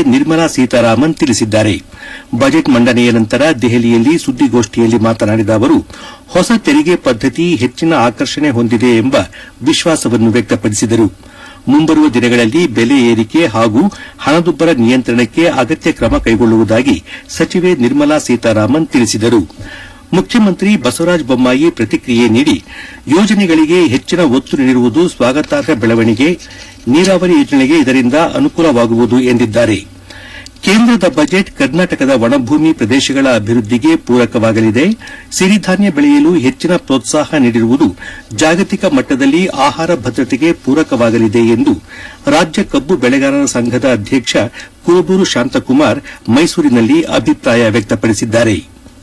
ನಿರ್ಮಲಾ ಸೀತಾರಾಮನ್ ತಿಳಿಸಿದ್ದಾರೆ ಬಜೆಟ್ ಮಂಡನೆಯ ನಂತರ ದೆಹಲಿಯಲ್ಲಿ ಸುದ್ದಿಗೋಷ್ಠಿಯಲ್ಲಿ ಮಾತನಾಡಿದ ಅವರು ಹೊಸ ತೆರಿಗೆ ಪದ್ದತಿ ಹೆಚ್ಚಿನ ಆಕರ್ಷಣೆ ಹೊಂದಿದೆ ಎಂಬ ವಿಶ್ವಾಸವನ್ನು ವ್ಯಕ್ತಪಡಿಸಿದರು ಮುಂಬರುವ ದಿನಗಳಲ್ಲಿ ಬೆಲೆ ಏರಿಕೆ ಹಾಗೂ ಹಣದುಬ್ಬರ ನಿಯಂತ್ರಣಕ್ಕೆ ಅಗತ್ಯ ಕ್ರಮ ಕೈಗೊಳ್ಳುವುದಾಗಿ ಸಚಿವೆ ನಿರ್ಮಲಾ ಸೀತಾರಾಮನ್ ತಿಳಿಸಿದರು ಮುಖ್ಯಮಂತ್ರಿ ಬಸವರಾಜ ಬೊಮ್ಮಾಯಿ ಪ್ರತಿಕ್ರಿಯೆ ನೀಡಿ ಯೋಜನೆಗಳಿಗೆ ಹೆಚ್ಚಿನ ಒತ್ತು ನೀಡಿರುವುದು ಸ್ವಾಗತಾರ್ಹ ಬೆಳವಣಿಗೆ ನೀರಾವರಿ ಯೋಜನೆಗೆ ಇದರಿಂದ ಅನುಕೂಲವಾಗುವುದು ಎಂದಿದ್ದಾರೆ ಕೇಂದ್ರದ ಬಜೆಟ್ ಕರ್ನಾಟಕದ ಒಣಭೂಮಿ ಪ್ರದೇಶಗಳ ಅಭಿವೃದ್ಧಿಗೆ ಪೂರಕವಾಗಲಿದೆ ಸಿರಿಧಾನ್ಯ ಬೆಳೆಯಲು ಹೆಚ್ಚಿನ ಪ್ರೋತ್ಸಾಹ ನೀಡಿರುವುದು ಜಾಗತಿಕ ಮಟ್ಟದಲ್ಲಿ ಆಹಾರ ಭದ್ರತೆಗೆ ಪೂರಕವಾಗಲಿದೆ ಎಂದು ರಾಜ್ಯ ಕಬ್ಬು ಬೆಳೆಗಾರರ ಸಂಘದ ಅಧ್ಯಕ್ಷ ಕುರುಬೂರು ಶಾಂತಕುಮಾರ್ ಮೈಸೂರಿನಲ್ಲಿ ಅಭಿಪ್ರಾಯ ವ್ಯಕ್ತಪಡಿಸಿದ್ದಾರೆ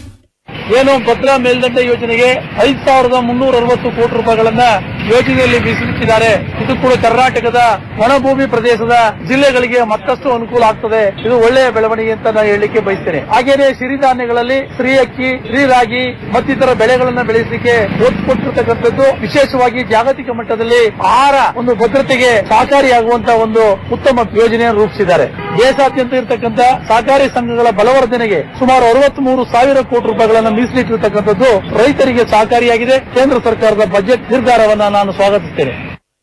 ಏನು ಭದ್ರಾ ಮೇಲ್ದಂಡೆ ಯೋಜನೆಗೆ ಐದು ಸಾವಿರದ ಮುನ್ನೂರ ಅರವತ್ತು ಕೋಟಿ ರೂಪಾಯಿಗಳನ್ನ ಯೋಜನೆಯಲ್ಲಿ ಮೀಸಲಿಟ್ಟಿದ್ದಾರೆ ಇದು ಕೂಡ ಕರ್ನಾಟಕದ ಒಣಭೂಮಿ ಪ್ರದೇಶದ ಜಿಲ್ಲೆಗಳಿಗೆ ಮತ್ತಷ್ಟು ಅನುಕೂಲ ಆಗ್ತದೆ ಇದು ಒಳ್ಳೆಯ ಬೆಳವಣಿಗೆ ಅಂತ ನಾನು ಹೇಳಲಿಕ್ಕೆ ಬಯಸ್ತೇನೆ ಹಾಗೇನೆ ಸಿರಿಧಾನ್ಯಗಳಲ್ಲಿ ಶ್ರೀ ಅಕ್ಕಿ ಶ್ರೀ ರಾಗಿ ಮತ್ತಿತರ ಬೆಳೆಗಳನ್ನ ಬೆಳೆಸಲಿಕ್ಕೆ ಒತ್ತು ಕೊಟ್ಟಿರ್ತಕ್ಕಂಥದ್ದು ವಿಶೇಷವಾಗಿ ಜಾಗತಿಕ ಮಟ್ಟದಲ್ಲಿ ಆಹಾರ ಒಂದು ಭದ್ರತೆಗೆ ಸಹಕಾರಿಯಾಗುವಂತಹ ಒಂದು ಉತ್ತಮ ಯೋಜನೆಯನ್ನು ರೂಪಿಸಿದ್ದಾರೆ ದೇಶಾದ್ಯಂತ ಇರತಕ್ಕಂಥ ಸಹಕಾರಿ ಸಂಘಗಳ ಬಲವರ್ಧನೆಗೆ ಸುಮಾರು ಅರವತ್ಮೂರು ಸಾವಿರ ಕೋಟಿ ರೂಪಾಯಿಗಳನ್ನು ಮೀಸಲಿಟ್ಟಿರ್ತಕ್ಕಂಥದ್ದು ರೈತರಿಗೆ ಸಹಕಾರಿಯಾಗಿದೆ ಕೇಂದ್ರ ಸರ್ಕಾರದ ಬಜೆಟ್ ನಿರ್ಧಾರವನ್ನ ನಾನು ಸ್ವಾಗತಿಸ್ತೇನೆ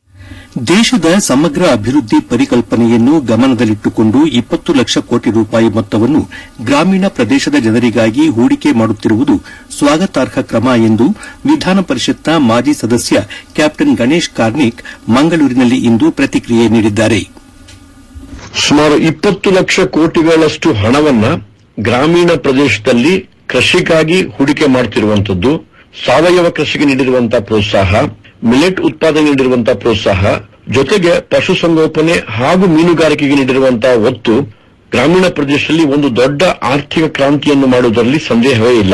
ದೇಶದ ಸಮಗ್ರ ಅಭಿವೃದ್ಧಿ ಪರಿಕಲ್ಪನೆಯನ್ನು ಗಮನದಲ್ಲಿಟ್ಟುಕೊಂಡು ಇಪ್ಪತ್ತು ಲಕ್ಷ ಕೋಟಿ ರೂಪಾಯಿ ಮೊತ್ತವನ್ನು ಗ್ರಾಮೀಣ ಪ್ರದೇಶದ ಜನರಿಗಾಗಿ ಹೂಡಿಕೆ ಮಾಡುತ್ತಿರುವುದು ಸ್ವಾಗತಾರ್ಹ ಕ್ರಮ ಎಂದು ವಿಧಾನ ಪರಿಷತ್ನ ಮಾಜಿ ಸದಸ್ಯ ಕ್ಯಾಪ್ಟನ್ ಗಣೇಶ್ ಕಾರ್ನಿಕ್ ಮಂಗಳೂರಿನಲ್ಲಿ ಇಂದು ಪ್ರತಿಕ್ರಿಯೆ ನೀಡಿದ್ದಾರೆ ಸುಮಾರು ಇಪ್ಪತ್ತು ಲಕ್ಷ ಕೋಟಿಗಳಷ್ಟು ಹಣವನ್ನ ಗ್ರಾಮೀಣ ಪ್ರದೇಶದಲ್ಲಿ ಕೃಷಿಗಾಗಿ ಹೂಡಿಕೆ ಮಾಡುತ್ತಿರುವಂತದ್ದು ಸಾವಯವ ಕೃಷಿಗೆ ನೀಡಿರುವಂತಹ ಪ್ರೋತ್ಸಾಹ ಮಿಲೆಟ್ ಉತ್ಪಾದನೆ ನೀಡಿರುವಂತಹ ಪ್ರೋತ್ಸಾಹ ಜೊತೆಗೆ ಪಶುಸಂಗೋಪನೆ ಹಾಗೂ ಮೀನುಗಾರಿಕೆಗೆ ನೀಡಿರುವಂತಹ ಒತ್ತು ಗ್ರಾಮೀಣ ಪ್ರದೇಶದಲ್ಲಿ ಒಂದು ದೊಡ್ಡ ಆರ್ಥಿಕ ಕ್ರಾಂತಿಯನ್ನು ಮಾಡುವುದರಲ್ಲಿ ಸಂದೇಹವೇ ಇಲ್ಲ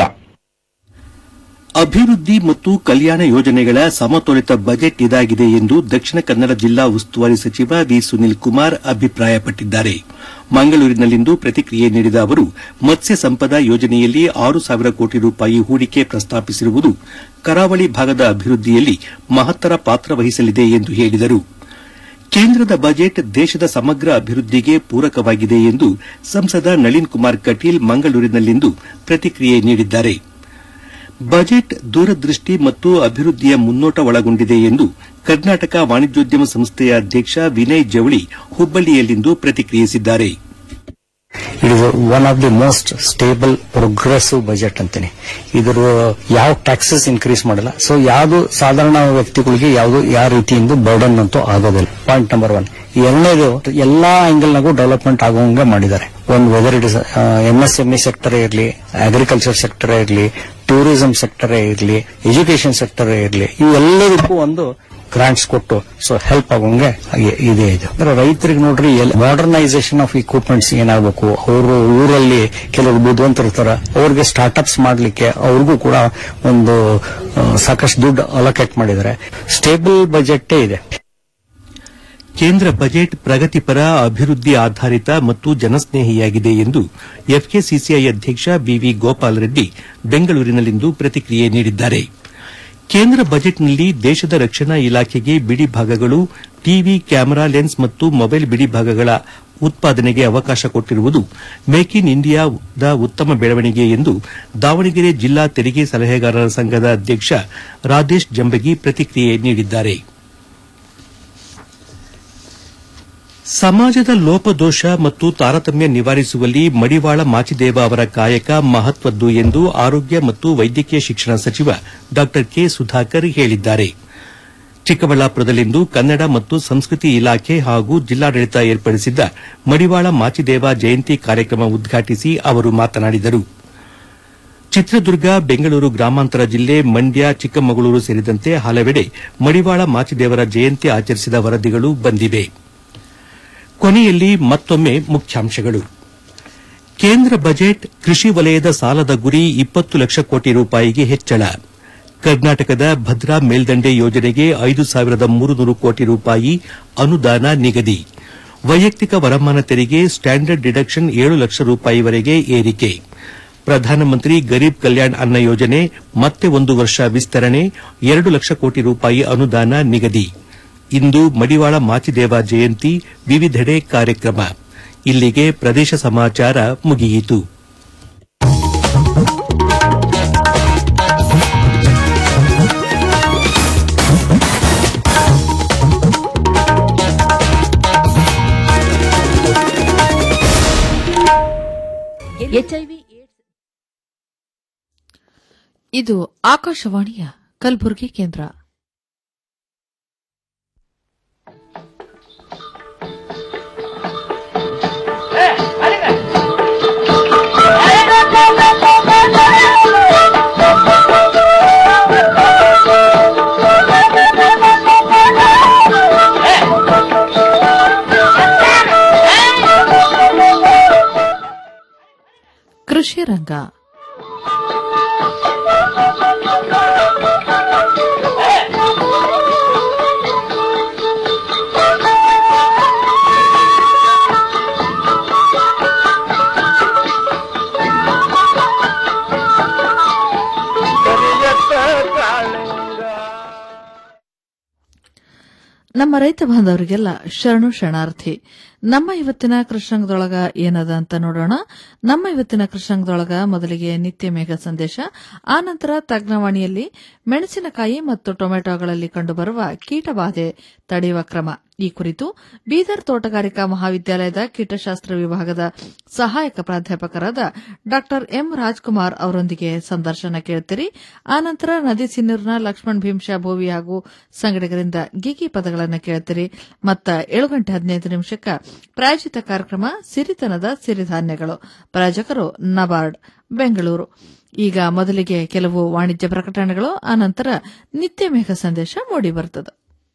ಅಭಿವೃದ್ಧಿ ಮತ್ತು ಕಲ್ಯಾಣ ಯೋಜನೆಗಳ ಸಮತೋಲಿತ ಬಜೆಟ್ ಇದಾಗಿದೆ ಎಂದು ದಕ್ಷಿಣ ಕನ್ನಡ ಜಿಲ್ಲಾ ಉಸ್ತುವಾರಿ ಸಚಿವ ವಿ ಸುನೀಲ್ ಕುಮಾರ್ ಅಭಿಪ್ರಾಯಪಟ್ಟಿದ್ದಾರೆ ಮಂಗಳೂರಿನಲ್ಲಿಂದು ಪ್ರತಿಕ್ರಿಯೆ ನೀಡಿದ ಅವರು ಮತ್ಸ್ಯ ಸಂಪದ ಯೋಜನೆಯಲ್ಲಿ ಆರು ಸಾವಿರ ಕೋಟಿ ರೂಪಾಯಿ ಹೂಡಿಕೆ ಪ್ರಸ್ತಾಪಿಸಿರುವುದು ಕರಾವಳಿ ಭಾಗದ ಅಭಿವೃದ್ಧಿಯಲ್ಲಿ ಮಹತ್ತರ ಪಾತ್ರ ವಹಿಸಲಿದೆ ಎಂದು ಹೇಳಿದರು ಕೇಂದ್ರದ ಬಜೆಟ್ ದೇಶದ ಸಮಗ್ರ ಅಭಿವೃದ್ಧಿಗೆ ಪೂರಕವಾಗಿದೆ ಎಂದು ಸಂಸದ ನಳಿನ್ ಕುಮಾರ್ ಕಟೀಲ್ ಮಂಗಳೂರಿನಲ್ಲಿಂದು ಪ್ರತಿಕ್ರಿಯೆ ನೀಡಿದ್ದಾರೆ ಬಜೆಟ್ ದೂರದೃಷ್ಟಿ ಮತ್ತು ಅಭಿವೃದ್ಧಿಯ ಮುನ್ನೋಟ ಒಳಗೊಂಡಿದೆ ಎಂದು ಕರ್ನಾಟಕ ವಾಣಿಜ್ಯೋದ್ಯಮ ಸಂಸ್ಥೆಯ ಅಧ್ಯಕ್ಷ ವಿನಯ್ ಜವಳಿ ಹುಬ್ಬಳ್ಳಿಯಲ್ಲಿಂದು ಪ್ರತಿಕ್ರಿಯಿಸಿದ್ದಾರೆ it is one of the most stable progressive budget ಅಂತೀನಿ ಇದ್ರ ಯಾವ ಟ್ಯಾಕ್ಸಸ್ ಇನ್ಕ್ರೀಸ್ ಮಾಡಲ್ಲ ಸೊ ಯಾವುದು ಸಾಧಾರಣ ವ್ಯಕ್ತಿಗಳಿಗೆ ಯಾವುದು ಯಾವ ರೀತಿಯಿಂದ ಬರ್ಡನ್ ಅಂತೂ ಆಗೋದಿಲ್ಲ ಪಾಯಿಂಟ್ ನಂಬರ್ ಒನ್ ಎರಡನೇದು ಎಲ್ಲಾ ಆಂಗಲ್ನಾಗೂ ಡೆವಲಪ್ಮೆಂಟ್ ಆಗುವಂಗೆ ಮಾಡಿದ್ದಾರೆ ಒಂದು whether it is MSME sector ಇರಲಿ ಅಗ್ರಿಕಲ್ಚರ್ ಸೆಕ್ಟರ್ ಇರಲಿ ಟೂರಿಸಂ ಸೆಕ್ಟರ್ ಇರಲಿ ಎಜುಕೇಶನ್ ಸೆಕ್ಟರ್ ಇರಲಿ ಇವೆಲ್ಲದಕ್ಕೂ ಒಂದು ಗ್ರಾಂಟ್ಸ್ ಕೊಟ್ಟು ಸೊ ಹೆಲ್ಪ್ ಆಗೋಂಗೆ ಇ- ಇದೆ ಇದು ಅಂದ್ರೆ ರೈತರಿಗೆ ನೋಡ್ರಿ ಮಾಡರ್ನೈಸೇಷನ್ ಆಫ್ ಇಕ್ವಿಪ್ಮೆಂಟ್ಸ್ ಏನಾಗಬೇಕು ಅವರು ಊರಲ್ಲಿ ಕೆಲವರು ಬುದ್ಧಿವಂತರಿರ್ತಾರ ಅವ್ರಿಗೆ ಸ್ಟಾರ್ಟ್ಅಪ್ಸ್ ಮಾಡ್ಲಿಕ್ಕೆ ಅವ್ರಿಗೂ ಕೂಡ ಒಂದು ಆ, ಸಾಕಷ್ಟು ದುಡ್ಡು ಅಲೋಕೇಟ್ ಮಾಡಿದ್ದಾರೆ ಸ್ಟೇಬಲ್ ಬಜೆಟ್ ಇದೆ ಕೇಂದ್ರ ಬಜೆಟ್ ಪ್ರಗತಿಪರ ಅಭಿವೃದ್ಧಿ ಆಧಾರಿತ ಮತ್ತು ಜನಸ್ನೇಹಿಯಾಗಿದೆ ಎಂದು ಎಫ್ಕೆಸಿಸಿಐ ಅಧ್ಯಕ್ಷ ಬಿವಿ ಗೋಪಾಲ್ ರೆಡ್ಡಿ ಬೆಂಗಳೂರಿನಲ್ಲಿಂದು ಪ್ರತಿಕ್ರಿಯೆ ನೀಡಿದ್ದಾರೆ ಕೇಂದ್ರ ಬಜೆಟ್ನಲ್ಲಿ ದೇಶದ ರಕ್ಷಣಾ ಇಲಾಖೆಗೆ ಬಿಡಿ ಭಾಗಗಳು ಟಿವಿ ಕ್ಯಾಮೆರಾ ಲೆನ್ಸ್ ಮತ್ತು ಮೊಬೈಲ್ ಬಿಡಿ ಭಾಗಗಳ ಉತ್ಪಾದನೆಗೆ ಅವಕಾಶ ಕೊಟ್ಟಿರುವುದು ಮೇಕ್ ಇನ್ ಇಂಡಿಯಾದ ಉತ್ತಮ ಬೆಳವಣಿಗೆ ಎಂದು ದಾವಣಗೆರೆ ಜಿಲ್ಲಾ ತೆರಿಗೆ ಸಲಹೆಗಾರರ ಸಂಘದ ಅಧ್ಯಕ್ಷ ರಾಧೇಶ್ ಜಂಬಗಿ ಪ್ರತಿಕ್ರಿಯೆ ನೀಡಿದ್ದಾರೆ ಸಮಾಜದ ಲೋಪದೋಷ ಮತ್ತು ತಾರತಮ್ಯ ನಿವಾರಿಸುವಲ್ಲಿ ಮಡಿವಾಳ ಮಾಚಿದೇವ ಅವರ ಕಾಯಕ ಮಹತ್ವದ್ದು ಎಂದು ಆರೋಗ್ಯ ಮತ್ತು ವೈದ್ಯಕೀಯ ಶಿಕ್ಷಣ ಸಚಿವ ಡಾ ಕೆ ಸುಧಾಕರ್ ಹೇಳಿದ್ದಾರೆ ಚಿಕ್ಕಬಳ್ಳಾಪುರದಲ್ಲಿಂದು ಕನ್ನಡ ಮತ್ತು ಸಂಸ್ಕೃತಿ ಇಲಾಖೆ ಹಾಗೂ ಜಿಲ್ಲಾಡಳಿತ ಏರ್ಪಡಿಸಿದ್ದ ಮಡಿವಾಳ ಮಾಚಿದೇವ ಜಯಂತಿ ಕಾರ್ಯಕ್ರಮ ಉದ್ಘಾಟಿಸಿ ಅವರು ಮಾತನಾಡಿದರು ಚಿತ್ರದುರ್ಗ ಬೆಂಗಳೂರು ಗ್ರಾಮಾಂತರ ಜಿಲ್ಲೆ ಮಂಡ್ಯ ಚಿಕ್ಕಮಗಳೂರು ಸೇರಿದಂತೆ ಹಲವೆಡೆ ಮಡಿವಾಳ ಮಾಚಿದೇವರ ಜಯಂತಿ ಆಚರಿಸಿದ ವರದಿಗಳು ಬಂದಿವೆ ಕೊನೆಯಲ್ಲಿ ಮತ್ತೊಮ್ಮೆ ಮುಖ್ಯಾಂಶಗಳು ಕೇಂದ್ರ ಬಜೆಟ್ ಕೃಷಿ ವಲಯದ ಸಾಲದ ಗುರಿ ಇಪ್ಪತ್ತು ಲಕ್ಷ ಕೋಟಿ ರೂಪಾಯಿಗೆ ಹೆಚ್ಚಳ ಕರ್ನಾಟಕದ ಭದ್ರಾ ಮೇಲ್ದಂಡೆ ಯೋಜನೆಗೆ ಐದು ಸಾವಿರದ ಮೂರುನೂರು ಕೋಟಿ ರೂಪಾಯಿ ಅನುದಾನ ನಿಗದಿ ವೈಯಕ್ತಿಕ ವರಮಾನ ತೆರಿಗೆ ಸ್ಟ್ಯಾಂಡರ್ಡ್ ಡಿಡಕ್ಷನ್ ಏಳು ಲಕ್ಷ ರೂಪಾಯಿವರೆಗೆ ಏರಿಕೆ ಪ್ರಧಾನಮಂತ್ರಿ ಗರೀಬ್ ಕಲ್ಯಾಣ್ ಅನ್ನ ಯೋಜನೆ ಮತ್ತೆ ಒಂದು ವರ್ಷ ವಿಸ್ತರಣೆ ಎರಡು ಲಕ್ಷ ಕೋಟಿ ರೂಪಾಯಿ ಅನುದಾನ ನಿಗದಿ ಇಂದು ಮಡಿವಾಳ ಮಾಚಿದೇವ ಜಯಂತಿ ವಿವಿಧೆಡೆ ಕಾರ್ಯಕ್ರಮ ಇಲ್ಲಿಗೆ ಪ್ರದೇಶ ಸಮಾಚಾರ ಮುಗಿಯಿತು ಎಚ್ಐವಿ ಇದು ಆಕಾಶವಾಣಿಯ ಕಲಬುರಗಿ ಕೇಂದ್ರ ಕೃಷಿ ರಂಗ ನಮ್ಮ ರೈತ ಬಾಂಧವರಿಗೆಲ್ಲ ಶರಣು ಶರಣಾರ್ಥಿ ನಮ್ಮ ಇವತ್ತಿನ ಕೃಷ್ಣಾಂಗದೊಳಗ ಏನದ ಅಂತ ನೋಡೋಣ ನಮ್ಮ ಇವತ್ತಿನ ಕೃಷ್ಣಾಂಗದೊಳಗ ಮೊದಲಿಗೆ ನಿತ್ಯ ಮೇಘ ಸಂದೇಶ ಆ ನಂತರ ತಜ್ಞವಾಣಿಯಲ್ಲಿ ಮೆಣಸಿನಕಾಯಿ ಮತ್ತು ಟೊಮೆಟೊಗಳಲ್ಲಿ ಕಂಡುಬರುವ ಕೀಟಬಾಧೆ ತಡೆಯುವ ಕ್ರಮ ಈ ಕುರಿತು ಬೀದರ್ ತೋಟಗಾರಿಕಾ ಮಹಾವಿದ್ಯಾಲಯದ ಕೀಟಶಾಸ್ತ್ರ ವಿಭಾಗದ ಸಹಾಯಕ ಪ್ರಾಧ್ಯಾಪಕರಾದ ಡಾ ಎಂ ರಾಜ್ಕುಮಾರ್ ಅವರೊಂದಿಗೆ ಸಂದರ್ಶನ ಕೇಳುತ್ತೀರಿ ಆನಂತರ ನದಿ ಸಿನ್ನೂರಿನ ಲಕ್ಷ್ಮಣ್ ಭೀಮ್ಶಾ ಭೋವಿ ಹಾಗೂ ಸಂಗಡಿಗರಿಂದ ಗಿಗಿ ಪದಗಳನ್ನು ಕೇಳುತ್ತೀರಿ ಮತ್ತ ಏಳು ಗಂಟೆ ಹದಿನೈದು ನಿಮಿಷಕ್ಕ ಪ್ರಾಯೋಜಿತ ಕಾರ್ಯಕ್ರಮ ಸಿರಿತನದ ಸಿರಿಧಾನ್ಯಗಳು ಪ್ರಾಯೋಜಕರು ನಬಾರ್ಡ್ ಬೆಂಗಳೂರು ಈಗ ಮೊದಲಿಗೆ ಕೆಲವು ವಾಣಿಜ್ಯ ಪ್ರಕಟಣೆಗಳು ಆನಂತರ ನಿತ್ಯ ಮೇಘ ಸಂದೇಶ ಮೂಡಿಬರುತ್ತದೆ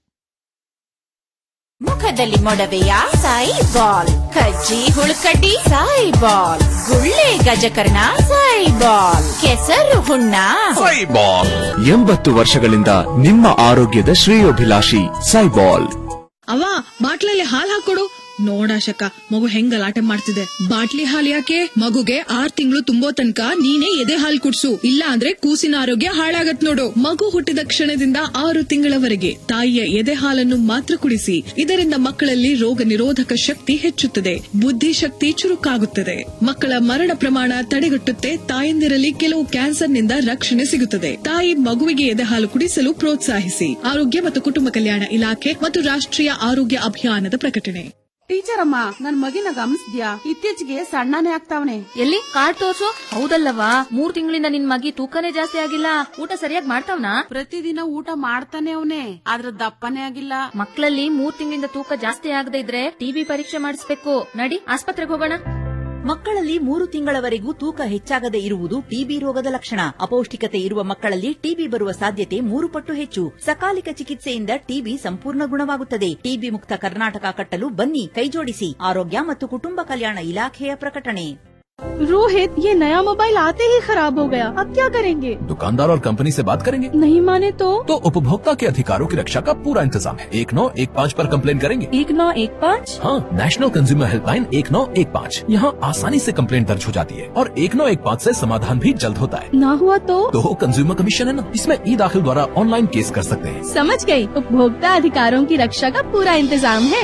ಮುಖದಲ್ಲಿ ಮೊಡವೆಯ ಸಾಯಿ ಬಾಲ್ ಕಜ್ಜಿ ಹುಳುಕಡ್ಡಿ ಸಾಯಿ ಬಾಲ್ ಗುಳ್ಳೆ ಗಜಕರ್ಣ ಸಾಯಿ ಬಾಲ್ ಕೆಸರು ಹುಣ್ಣ ಸೈಬಾಲ್ ಎಂಬತ್ತು ವರ್ಷಗಳಿಂದ ನಿಮ್ಮ ಆರೋಗ್ಯದ ಶ್ರೇಯೋಭಿಲಾಷಿ ಸೈಬಾಲ್ ಅವ ಬಾಟ್ಲಲ್ಲಿ ಹಾಲ್ ಹಾಕೊಡು ನೋಡಾಶಕ ಮಗು ಹೆಂಗ್ ಗಲಾಟೆ ಮಾಡ್ತಿದೆ ಬಾಟ್ಲಿ ಹಾಲ್ ಯಾಕೆ ಮಗುಗೆ ಆರ್ ತಿಂಗಳು ತುಂಬೋ ತನಕ ನೀನೇ ಎದೆ ಹಾಲ್ ಕುಡ್ಸು ಇಲ್ಲ ಅಂದ್ರೆ ಕೂಸಿನ ಆರೋಗ್ಯ ಹಾಳಾಗತ್ ನೋಡು ಮಗು ಹುಟ್ಟಿದ ಕ್ಷಣದಿಂದ ಆರು ತಿಂಗಳವರೆಗೆ ತಾಯಿಯ ಎದೆ ಹಾಲನ್ನು ಮಾತ್ರ ಕುಡಿಸಿ ಇದರಿಂದ ಮಕ್ಕಳಲ್ಲಿ ರೋಗ ನಿರೋಧಕ ಶಕ್ತಿ ಹೆಚ್ಚುತ್ತದೆ ಬುದ್ಧಿಶಕ್ತಿ ಚುರುಕಾಗುತ್ತದೆ ಮಕ್ಕಳ ಮರಣ ಪ್ರಮಾಣ ತಡೆಗಟ್ಟುತ್ತೆ ತಾಯಂದಿರಲ್ಲಿ ಕೆಲವು ಕ್ಯಾನ್ಸರ್ನಿಂದ ರಕ್ಷಣೆ ಸಿಗುತ್ತದೆ ತಾಯಿ ಮಗುವಿಗೆ ಎದೆ ಹಾಲು ಕುಡಿಸಲು ಪ್ರೋತ್ಸಾಹಿಸಿ ಆರೋಗ್ಯ ಮತ್ತು ಕುಟುಂಬ ಕಲ್ಯಾಣ ಇಲಾಖೆ ಮತ್ತು ರಾಷ್ಟ್ರೀಯ ಆರೋಗ್ಯ ಅಭಿಯಾನದ ಪ್ರಕಟಣೆ ಟೀಚರ್ ಅಮ್ಮ ನನ್ ಮಗಿನ ಗಮನಿಸ್ದ್ಯಾ ಇತ್ತೀಚೆಗೆ ಸಣ್ಣನೇ ಆಗ್ತಾವನೆ ಎಲ್ಲಿ ಕಾರ್ಡ್ ತೋರ್ಸು ಹೌದಲ್ಲವಾ ಮೂರ್ ತಿಂಗಳಿಂದ ನಿನ್ ಮಗಿ ತೂಕನೇ ಜಾಸ್ತಿ ಆಗಿಲ್ಲ ಊಟ ಸರಿಯಾಗಿ ಮಾಡ್ತಾವ್ನಾ ಪ್ರತಿದಿನ ಊಟ ಮಾಡ್ತಾನೆ ಅವನೇ ಆದ್ರ ದಪ್ಪನೇ ಆಗಿಲ್ಲ ಮಕ್ಕಳಲ್ಲಿ ಮೂರ್ ತಿಂಗಳಿಂದ ತೂಕ ಜಾಸ್ತಿ ಆಗದೆ ಇದ್ರೆ ಟಿಬಿ ಪರೀಕ್ಷೆ ಮಾಡಿಸ್ಬೇಕು ನಡಿ ಆಸ್ಪತ್ರೆಗೆ ಹೋಗೋಣ ಮಕ್ಕಳಲ್ಲಿ ಮೂರು ತಿಂಗಳವರೆಗೂ ತೂಕ ಹೆಚ್ಚಾಗದೆ ಇರುವುದು ಟಿಬಿ ರೋಗದ ಲಕ್ಷಣ ಅಪೌಷ್ಟಿಕತೆ ಇರುವ ಮಕ್ಕಳಲ್ಲಿ ಟಿಬಿ ಬರುವ ಸಾಧ್ಯತೆ ಮೂರು ಪಟ್ಟು ಹೆಚ್ಚು ಸಕಾಲಿಕ ಚಿಕಿತ್ಸೆಯಿಂದ ಟಿಬಿ ಸಂಪೂರ್ಣ ಗುಣವಾಗುತ್ತದೆ ಟಿಬಿ ಮುಕ್ತ ಕರ್ನಾಟಕ ಕಟ್ಟಲು ಬನ್ನಿ ಕೈಜೋಡಿಸಿ ಆರೋಗ್ಯ ಮತ್ತು ಕುಟುಂಬ ಕಲ್ಯಾಣ ಇಲಾಖೆಯ ಪ್ರಕಟಣೆ रोहित ये नया मोबाइल आते ही खराब हो गया अब क्या करेंगे दुकानदार और कंपनी से बात करेंगे नहीं माने तो तो उपभोक्ता के अधिकारों की रक्षा का पूरा इंतजाम है एक नौ एक पाँच पर कंप्लेन करेंगे एक नौ एक पाँच हाँ नेशनल कंज्यूमर हेल्पलाइन एक नौ एक पाँच यहाँ आसानी से कंप्लेन दर्ज हो जाती है और एक नौ एक पाँच ऐसी समाधान भी जल्द होता है ना हुआ तो तो कंज्यूमर कमीशन है ना इसमें ई दाखिल द्वारा ऑनलाइन केस कर सकते हैं समझ गई उपभोक्ता अधिकारों की रक्षा का पूरा इंतजाम है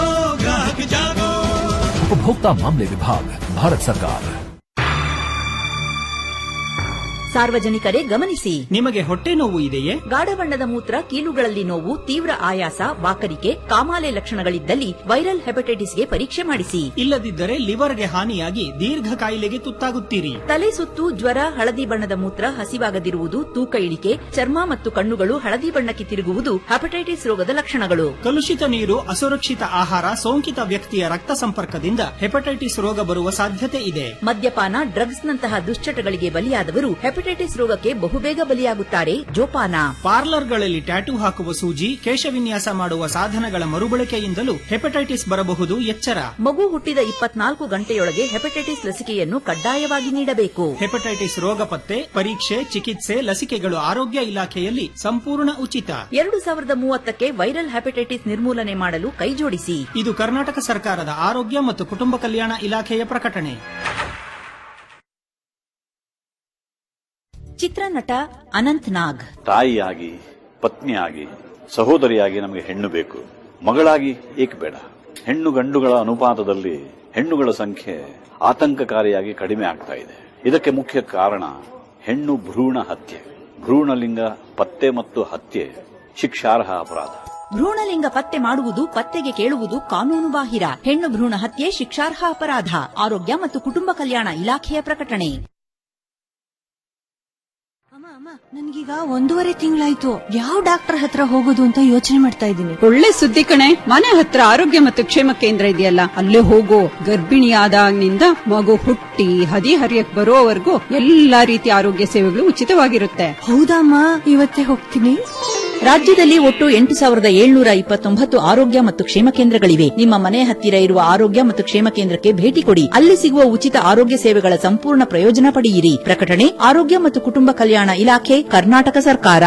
उपभोक्ता मामले विभाग भारत सरकार ಸಾರ್ವಜನಿಕರೇ ಗಮನಿಸಿ ನಿಮಗೆ ಹೊಟ್ಟೆ ನೋವು ಇದೆಯೇ ಗಾಢ ಬಣ್ಣದ ಮೂತ್ರ ಕೀಲುಗಳಲ್ಲಿ ನೋವು ತೀವ್ರ ಆಯಾಸ ವಾಕರಿಕೆ ಕಾಮಾಲೆ ಲಕ್ಷಣಗಳಿದ್ದಲ್ಲಿ ವೈರಲ್ ಹೆಪಟೈಟಿಸ್ಗೆ ಪರೀಕ್ಷೆ ಮಾಡಿಸಿ ಇಲ್ಲದಿದ್ದರೆ ಲಿವರ್ಗೆ ಹಾನಿಯಾಗಿ ದೀರ್ಘ ಕಾಯಿಲೆಗೆ ತುತ್ತಾಗುತ್ತೀರಿ ತಲೆ ಸುತ್ತು ಜ್ವರ ಹಳದಿ ಬಣ್ಣದ ಮೂತ್ರ ಹಸಿವಾಗದಿರುವುದು ತೂಕ ಇಳಿಕೆ ಚರ್ಮ ಮತ್ತು ಕಣ್ಣುಗಳು ಹಳದಿ ಬಣ್ಣಕ್ಕೆ ತಿರುಗುವುದು ಹೆಪಟೈಟಿಸ್ ರೋಗದ ಲಕ್ಷಣಗಳು ಕಲುಷಿತ ನೀರು ಅಸುರಕ್ಷಿತ ಆಹಾರ ಸೋಂಕಿತ ವ್ಯಕ್ತಿಯ ರಕ್ತ ಸಂಪರ್ಕದಿಂದ ಹೆಪಟೈಟಿಸ್ ರೋಗ ಬರುವ ಸಾಧ್ಯತೆ ಇದೆ ಮದ್ಯಪಾನ ಡ್ರಗ್ಸ್ ನಂತಹ ದುಶ್ಚಟಗಳಿಗೆ ಬಲಿಯಾದವರು ಹೆಪಟೈಟಿಸ್ ರೋಗಕ್ಕೆ ಬಹುಬೇಗ ಬಲಿಯಾಗುತ್ತಾರೆ ಜೋಪಾನ ಪಾರ್ಲರ್ಗಳಲ್ಲಿ ಟ್ಯಾಟೂ ಹಾಕುವ ಸೂಜಿ ಕೇಶವಿನ್ಯಾಸ ಮಾಡುವ ಸಾಧನಗಳ ಮರುಬಳಕೆಯಿಂದಲೂ ಹೆಪಟೈಟಿಸ್ ಬರಬಹುದು ಎಚ್ಚರ ಮಗು ಹುಟ್ಟಿದ ಇಪ್ಪತ್ನಾಲ್ಕು ಗಂಟೆಯೊಳಗೆ ಹೆಪಟೈಟಿಸ್ ಲಸಿಕೆಯನ್ನು ಕಡ್ಡಾಯವಾಗಿ ನೀಡಬೇಕು ಹೆಪಟೈಟಿಸ್ ರೋಗ ಪತ್ತೆ ಪರೀಕ್ಷೆ ಚಿಕಿತ್ಸೆ ಲಸಿಕೆಗಳು ಆರೋಗ್ಯ ಇಲಾಖೆಯಲ್ಲಿ ಸಂಪೂರ್ಣ ಉಚಿತ ಎರಡು ಸಾವಿರದ ಮೂವತ್ತಕ್ಕೆ ವೈರಲ್ ಹೆಪಟೈಟಿಸ್ ನಿರ್ಮೂಲನೆ ಮಾಡಲು ಕೈಜೋಡಿಸಿ ಇದು ಕರ್ನಾಟಕ ಸರ್ಕಾರದ ಆರೋಗ್ಯ ಮತ್ತು ಕುಟುಂಬ ಕಲ್ಯಾಣ ಇಲಾಖೆಯ ಪ್ರಕಟಣೆ ಚಿತ್ರನಟ ಅನಂತ್ ನಾಗ್ ತಾಯಿಯಾಗಿ ಪತ್ನಿಯಾಗಿ ಸಹೋದರಿಯಾಗಿ ನಮಗೆ ಹೆಣ್ಣು ಬೇಕು ಮಗಳಾಗಿ ಏಕೆ ಬೇಡ ಹೆಣ್ಣು ಗಂಡುಗಳ ಅನುಪಾತದಲ್ಲಿ ಹೆಣ್ಣುಗಳ ಸಂಖ್ಯೆ ಆತಂಕಕಾರಿಯಾಗಿ ಕಡಿಮೆ ಆಗ್ತಾ ಇದೆ ಇದಕ್ಕೆ ಮುಖ್ಯ ಕಾರಣ ಹೆಣ್ಣು ಭ್ರೂಣ ಹತ್ಯೆ ಭ್ರೂಣಲಿಂಗ ಪತ್ತೆ ಮತ್ತು ಹತ್ಯೆ ಶಿಕ್ಷಾರ್ಹ ಅಪರಾಧ ಭ್ರೂಣಲಿಂಗ ಪತ್ತೆ ಮಾಡುವುದು ಪತ್ತೆಗೆ ಕೇಳುವುದು ಕಾನೂನು ಬಾಹಿರ ಹೆಣ್ಣು ಭ್ರೂಣ ಹತ್ಯೆ ಶಿಕ್ಷಾರ್ಹ ಅಪರಾಧ ಆರೋಗ್ಯ ಮತ್ತು ಕುಟುಂಬ ಕಲ್ಯಾಣ ಇಲಾಖೆಯ ಪ್ರಕಟಣೆ ನನ್ಗೀಗ ಒಂದೂವರೆ ತಿಂಗಳಾಯ್ತು ಯಾವ ಡಾಕ್ಟರ್ ಹತ್ರ ಹೋಗೋದು ಅಂತ ಯೋಚನೆ ಮಾಡ್ತಾ ಇದ್ದೀನಿ ಒಳ್ಳೆ ಸುದ್ದಿ ಕಣೆ ಮನೆ ಹತ್ರ ಆರೋಗ್ಯ ಮತ್ತು ಕ್ಷೇಮ ಕೇಂದ್ರ ಇದೆಯಲ್ಲ ಅಲ್ಲೇ ಹೋಗು ಗರ್ಭಿಣಿಯಾದಾಗಿನಿಂದ ಮಗು ಹುಟ್ಟಿ ಹದಿ ಹರಿಯಕ್ ಬರೋವರೆಗೂ ಎಲ್ಲಾ ರೀತಿಯ ಆರೋಗ್ಯ ಸೇವೆಗಳು ಉಚಿತವಾಗಿರುತ್ತೆ ಹೌದಮ್ಮ ಇವತ್ತೇ ಹೋಗ್ತೀನಿ ರಾಜ್ಯದಲ್ಲಿ ಒಟ್ಟು ಎಂಟು ಸಾವಿರದ ಏಳ್ನೂರ ಇಪ್ಪತ್ತೊಂಬತ್ತು ಆರೋಗ್ಯ ಮತ್ತು ಕ್ಷೇಮ ಕೇಂದ್ರಗಳಿವೆ ನಿಮ್ಮ ಮನೆ ಹತ್ತಿರ ಇರುವ ಆರೋಗ್ಯ ಮತ್ತು ಕ್ಷೇಮ ಕೇಂದ್ರಕ್ಕೆ ಭೇಟಿ ಕೊಡಿ ಅಲ್ಲಿ ಸಿಗುವ ಉಚಿತ ಆರೋಗ್ಯ ಸೇವೆಗಳ ಸಂಪೂರ್ಣ ಪ್ರಯೋಜನ ಪಡೆಯಿರಿ ಪ್ರಕಟಣೆ ಆರೋಗ್ಯ ಮತ್ತು ಕುಟುಂಬ ಕಲ್ಯಾಣ ಇಲಾಖೆ ಕರ್ನಾಟಕ ಸರ್ಕಾರ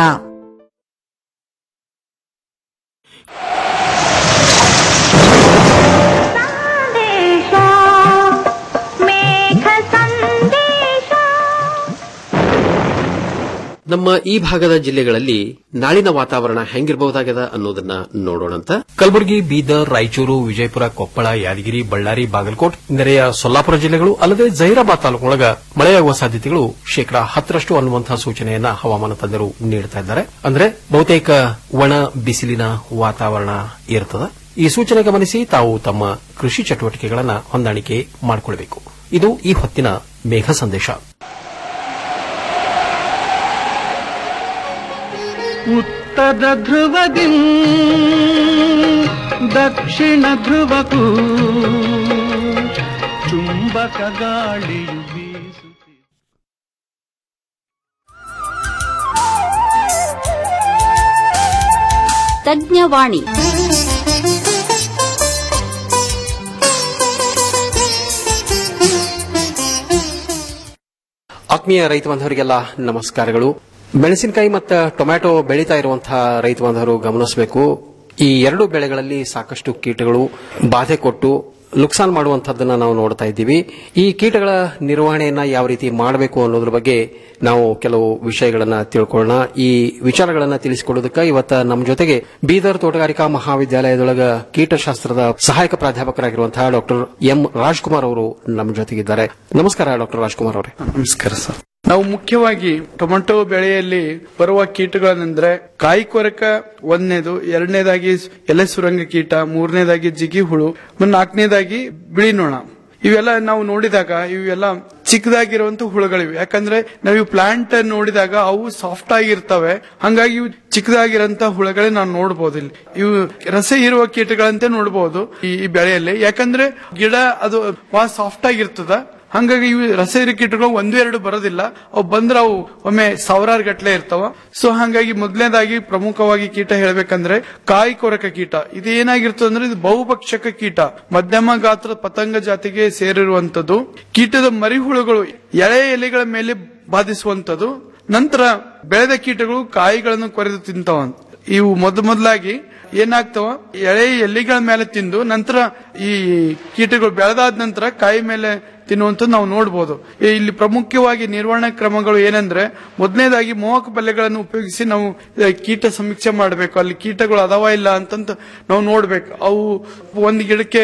ನಮ್ಮ ಈ ಭಾಗದ ಜಿಲ್ಲೆಗಳಲ್ಲಿ ನಾಳಿನ ವಾತಾವರಣ ಹೆಂಗಿರಬಹುದಾಗದ ಅನ್ನೋದನ್ನ ನೋಡೋಣಂತ ಕಲಬುರಗಿ ಬೀದರ್ ರಾಯಚೂರು ವಿಜಯಪುರ ಕೊಪ್ಪಳ ಯಾದಗಿರಿ ಬಳ್ಳಾರಿ ಬಾಗಲಕೋಟ್ ನೆರೆಯ ಸೊಲ್ಲಾಪುರ ಜಿಲ್ಲೆಗಳು ಅಲ್ಲದೆ ಜೈರಾಬಾದ್ ತಾಲೂಕಿನೊಳಗ ಮಳೆಯಾಗುವ ಸಾಧ್ಯತೆಗಳು ಶೇಕಡಾ ಹತ್ತರಷ್ಟು ಅನ್ನುವಂತಹ ಸೂಚನೆಯನ್ನ ಹವಾಮಾನ ತಜ್ಞರು ನೀಡುತ್ತಾ ಇದ್ದಾರೆ ಅಂದ್ರೆ ಬಹುತೇಕ ಒಣ ಬಿಸಿಲಿನ ವಾತಾವರಣ ಇರುತ್ತದೆ ಈ ಸೂಚನೆ ಗಮನಿಸಿ ತಾವು ತಮ್ಮ ಕೃಷಿ ಚಟುವಟಿಕೆಗಳನ್ನ ಹೊಂದಾಣಿಕೆ ಮಾಡಿಕೊಳ್ಳಬೇಕು ಇದು ಈ ಹೊತ್ತಿನ ಮೇಘ ಸಂದೇಶ ಉತ್ತರ ಧ್ರುವದಿ ದಕ್ಷಿಣ ಧ್ರುವಕ್ಕೂ ಚುಂಬಕ ಗಾಳಿಯು ಬೀಸು ತಜ್ಞವಾಣಿ ಆತ್ಮೀಯ ರೈತ ಬಾಂಧವರಿಗೆಲ್ಲ ನಮಸ್ಕಾರಗಳು ಮೆಣಸಿನಕಾಯಿ ಮತ್ತು ಟೊಮ್ಯಾಟೊ ಬೆಳೀತಾ ಇರುವಂತಹ ರೈತ ಬಾಂಧವರು ಗಮನಿಸಬೇಕು ಈ ಎರಡು ಬೆಳೆಗಳಲ್ಲಿ ಸಾಕಷ್ಟು ಕೀಟಗಳು ಬಾಧೆ ಕೊಟ್ಟು ನುಕ್ಸಾನ್ ಮಾಡುವಂತಹದ್ದನ್ನ ನಾವು ನೋಡ್ತಾ ಇದ್ದೀವಿ ಈ ಕೀಟಗಳ ನಿರ್ವಹಣೆಯನ್ನ ಯಾವ ರೀತಿ ಮಾಡಬೇಕು ಅನ್ನೋದ್ರ ಬಗ್ಗೆ ನಾವು ಕೆಲವು ವಿಷಯಗಳನ್ನ ತಿಳ್ಕೊಳ್ಳೋಣ ಈ ವಿಚಾರಗಳನ್ನ ತಿಳಿಸಿಕೊಡೋದಕ್ಕೆ ಇವತ್ತ ನಮ್ಮ ಜೊತೆಗೆ ಬೀದರ್ ತೋಟಗಾರಿಕಾ ಮಹಾವಿದ್ಯಾಲಯದೊಳಗ ಕೀಟಶಾಸ್ತ್ರದ ಸಹಾಯಕ ಪ್ರಾಧ್ಯಾಪಕರಾಗಿರುವಂತಹ ಡಾಕ್ಟರ್ ಎಂ ರಾಜ್ಕುಮಾರ್ ಅವರು ನಮ್ಮ ಜೊತೆಗಿದ್ದಾರೆ ನಮಸ್ಕಾರ ಡಾಕ್ಟರ್ ರಾಜ್ಕುಮಾರ್ ಅವರೇ ನಮಸ್ಕಾರ ಸರ್ ನಾವು ಮುಖ್ಯವಾಗಿ ಟೊಮೆಟೊ ಬೆಳೆಯಲ್ಲಿ ಬರುವ ಕೀಟಗಳನ್ನೆಂದ್ರೆ ಕಾಯಿ ಕೊರಕ ಒಂದನೇದು ಎರಡನೇದಾಗಿ ಎಲೆ ಸುರಂಗ ಕೀಟ ಮೂರನೇದಾಗಿ ಜಿಗಿ ಹುಳು ಮತ್ತು ನಾಲ್ಕನೇದಾಗಿ ಬಿಳಿ ನೊಣ ಇವೆಲ್ಲ ನಾವು ನೋಡಿದಾಗ ಇವೆಲ್ಲ ಚಿಕ್ಕದಾಗಿರುವಂತ ಹುಳುಗಳಿವೆ ಯಾಕಂದ್ರೆ ನಾವು ಇವು ಪ್ಲಾಂಟ್ ನೋಡಿದಾಗ ಅವು ಸಾಫ್ಟ್ ಆಗಿರ್ತವೆ ಹಂಗಾಗಿ ಇವು ಚಿಕ್ಕದಾಗಿರಂತ ಹುಳುಗಳೇ ನಾವು ನೋಡಬಹುದು ಇಲ್ಲಿ ಇವು ರಸ ಇರುವ ಕೀಟಗಳಂತೆ ನೋಡಬಹುದು ಈ ಈ ಬೆಳೆಯಲ್ಲಿ ಯಾಕಂದ್ರೆ ಗಿಡ ಅದು ಬಹಳ ಸಾಫ್ಟ್ ಆಗಿರ್ತದ ಹಂಗಾಗಿ ಇವು ರಸೇರಿ ಕೀಟಗಳು ಒಂದು ಎರಡು ಬರೋದಿಲ್ಲ ಅವು ಬಂದ್ರೆ ಅವು ಒಮ್ಮೆ ಸಾವಿರಾರು ಗಟ್ಲೆ ಇರ್ತಾವ ಸೊ ಹಂಗಾಗಿ ಮೊದಲನೇದಾಗಿ ಪ್ರಮುಖವಾಗಿ ಕೀಟ ಹೇಳ್ಬೇಕಂದ್ರೆ ಕಾಯಿ ಕೊರಕ ಕೀಟ ಇದು ಏನಾಗಿರ್ತದೆ ಅಂದ್ರೆ ಇದು ಬಹುಪಕ್ಷಕ ಕೀಟ ಮಧ್ಯಮ ಗಾತ್ರದ ಪತಂಗ ಜಾತಿಗೆ ಸೇರಿರುವಂತದ್ದು ಕೀಟದ ಮರಿಹುಳುಗಳು ಎಳೆ ಎಲೆಗಳ ಮೇಲೆ ಬಾಧಿಸುವಂತದ್ದು ನಂತರ ಬೆಳೆದ ಕೀಟಗಳು ಕಾಯಿಗಳನ್ನು ಕೊರೆದು ತಿಂತಾವ ಇವು ಮೊದ ಮೊದಲಾಗಿ ಏನಾಗ್ತಾವ ಎಳೆ ಎಲೆಗಳ ಮೇಲೆ ತಿಂದು ನಂತರ ಈ ಕೀಟಗಳು ಬೆಳೆದಾದ ನಂತರ ಕಾಯಿ ಮೇಲೆ ತಿನ್ನುವಂಥದ್ದು ನಾವು ನೋಡಬಹುದು ಇಲ್ಲಿ ಪ್ರಮುಖವಾಗಿ ನಿರ್ವಹಣಾ ಕ್ರಮಗಳು ಏನಂದ್ರೆ ಮೊದಲನೇದಾಗಿ ಮೋಹಕ ಬಲೆಗಳನ್ನು ಉಪಯೋಗಿಸಿ ನಾವು ಆ, ಕೀಟ ಸಮೀಕ್ಷೆ ಮಾಡಬೇಕು ಅಲ್ಲಿ ಕೀಟಗಳು ಅದಾವ ಇಲ್ಲ ಅಂತಂತ ನಾವು ನೋಡ್ಬೇಕು ಅವು ಒಂದು ಗಿಡಕ್ಕೆ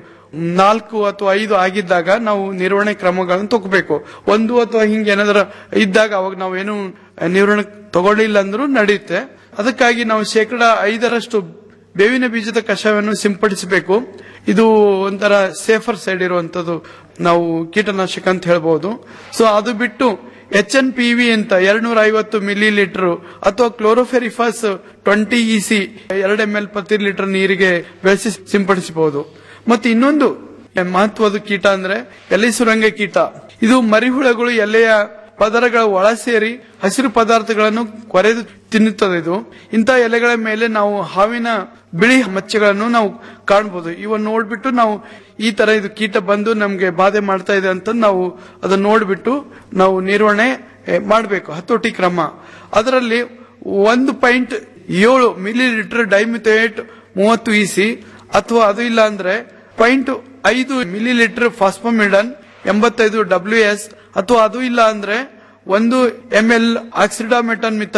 ನಾಲ್ಕು ಅಥವಾ ಐದು ಆಗಿದ್ದಾಗ ನಾವು ನಿರ್ವಹಣೆ ಕ್ರಮಗಳನ್ನು ತಗೋಬೇಕು ಒಂದು ಅಥವಾ ಹಿಂಗೆ ಏನಾದ್ರ ಇದ್ದಾಗ ಅವಾಗ ನಾವೇನು ನಿರ್ವಹಣೆ ತಗೊಳ್ಳಿಲ್ಲ ಅಂದ್ರೂ ನಡೆಯುತ್ತೆ ಅದಕ್ಕಾಗಿ ನಾವು ಶೇಕಡ ಐದರಷ್ಟು ಬೇವಿನ ಬೀಜದ ಕಷಾಯವನ್ನು ಸಿಂಪಡಿಸಬೇಕು ಇದು ಒಂಥರ ಸೇಫರ್ ಸೈಡ್ ಇರುವಂತದ್ದು ನಾವು ಕೀಟನಾಶಕ ಅಂತ ಹೇಳ್ಬಹುದು ಸೊ ಅದು ಬಿಟ್ಟು ಎಚ್ ಎನ್ ಪಿ ವಿ ಅಂತ ಎರಡ್ನೂರ ಐವತ್ತು ಮಿಲಿ ಲೀಟರ್ ಅಥವಾ ಕ್ಲೋರೋಫೆರಿಫಾಸ್ ಟ್ವೆಂಟಿ ಇ ಸಿ ಎರಡು ಎಂ ಎಲ್ ಪ್ರತಿ ಲೀಟರ್ ನೀರಿಗೆ ಬೆಳೆಸಿ ಸಿಂಪಡಿಸಬಹುದು ಮತ್ತೆ ಇನ್ನೊಂದು ಮಹತ್ವದ ಕೀಟ ಅಂದ್ರೆ ಎಲೆ ಸುರಂಗ ಕೀಟ ಇದು ಮರಿಹುಳಗಳು ಎಲೆಯ ಪದರಗಳ ಒಳ ಸೇರಿ ಹಸಿರು ಪದಾರ್ಥಗಳನ್ನು ಕೊರೆದು ತಿನ್ನುತ್ತದೆ ಇದು ಇಂಥ ಎಲೆಗಳ ಮೇಲೆ ನಾವು ಹಾವಿನ ಬಿಳಿ ಮಚ್ಚೆಗಳನ್ನು ನಾವು ಕಾಣಬಹುದು ಇವನ್ನ ನೋಡ್ಬಿಟ್ಟು ನಾವು ಈ ತರ ಇದು ಕೀಟ ಬಂದು ನಮ್ಗೆ ಬಾಧೆ ಮಾಡ್ತಾ ಇದೆ ಅಂತ ನಾವು ಅದನ್ನ ನೋಡ್ಬಿಟ್ಟು ನಾವು ನಿರ್ವಹಣೆ ಮಾಡಬೇಕು ಹತೋಟಿ ಕ್ರಮ ಅದರಲ್ಲಿ ಒಂದು ಪಾಯಿಂಟ್ ಏಳು ಮಿಲಿ ಲೀಟರ್ ಡೈಮಿಥೇಟ್ ಮೂವತ್ತು ಇಸಿ ಅಥವಾ ಅದು ಇಲ್ಲ ಅಂದ್ರೆ ಪಾಯಿಂಟ್ ಐದು ಮಿಲಿ ಲೀಟರ್ ಫಾಸ್ಫೋಮಿಡನ್ ಎಂಬತ್ತೈದು ಡಬ್ಲ್ಯೂ ಎಸ್ ಅಥವಾ ಅದು ಇಲ್ಲ ಅಂದ್ರೆ ಒಂದು ಎಂ ಎಲ್ ಆಕ್ಸಿಡಾಮೆಟನ್ ಮಿಥೈಲ್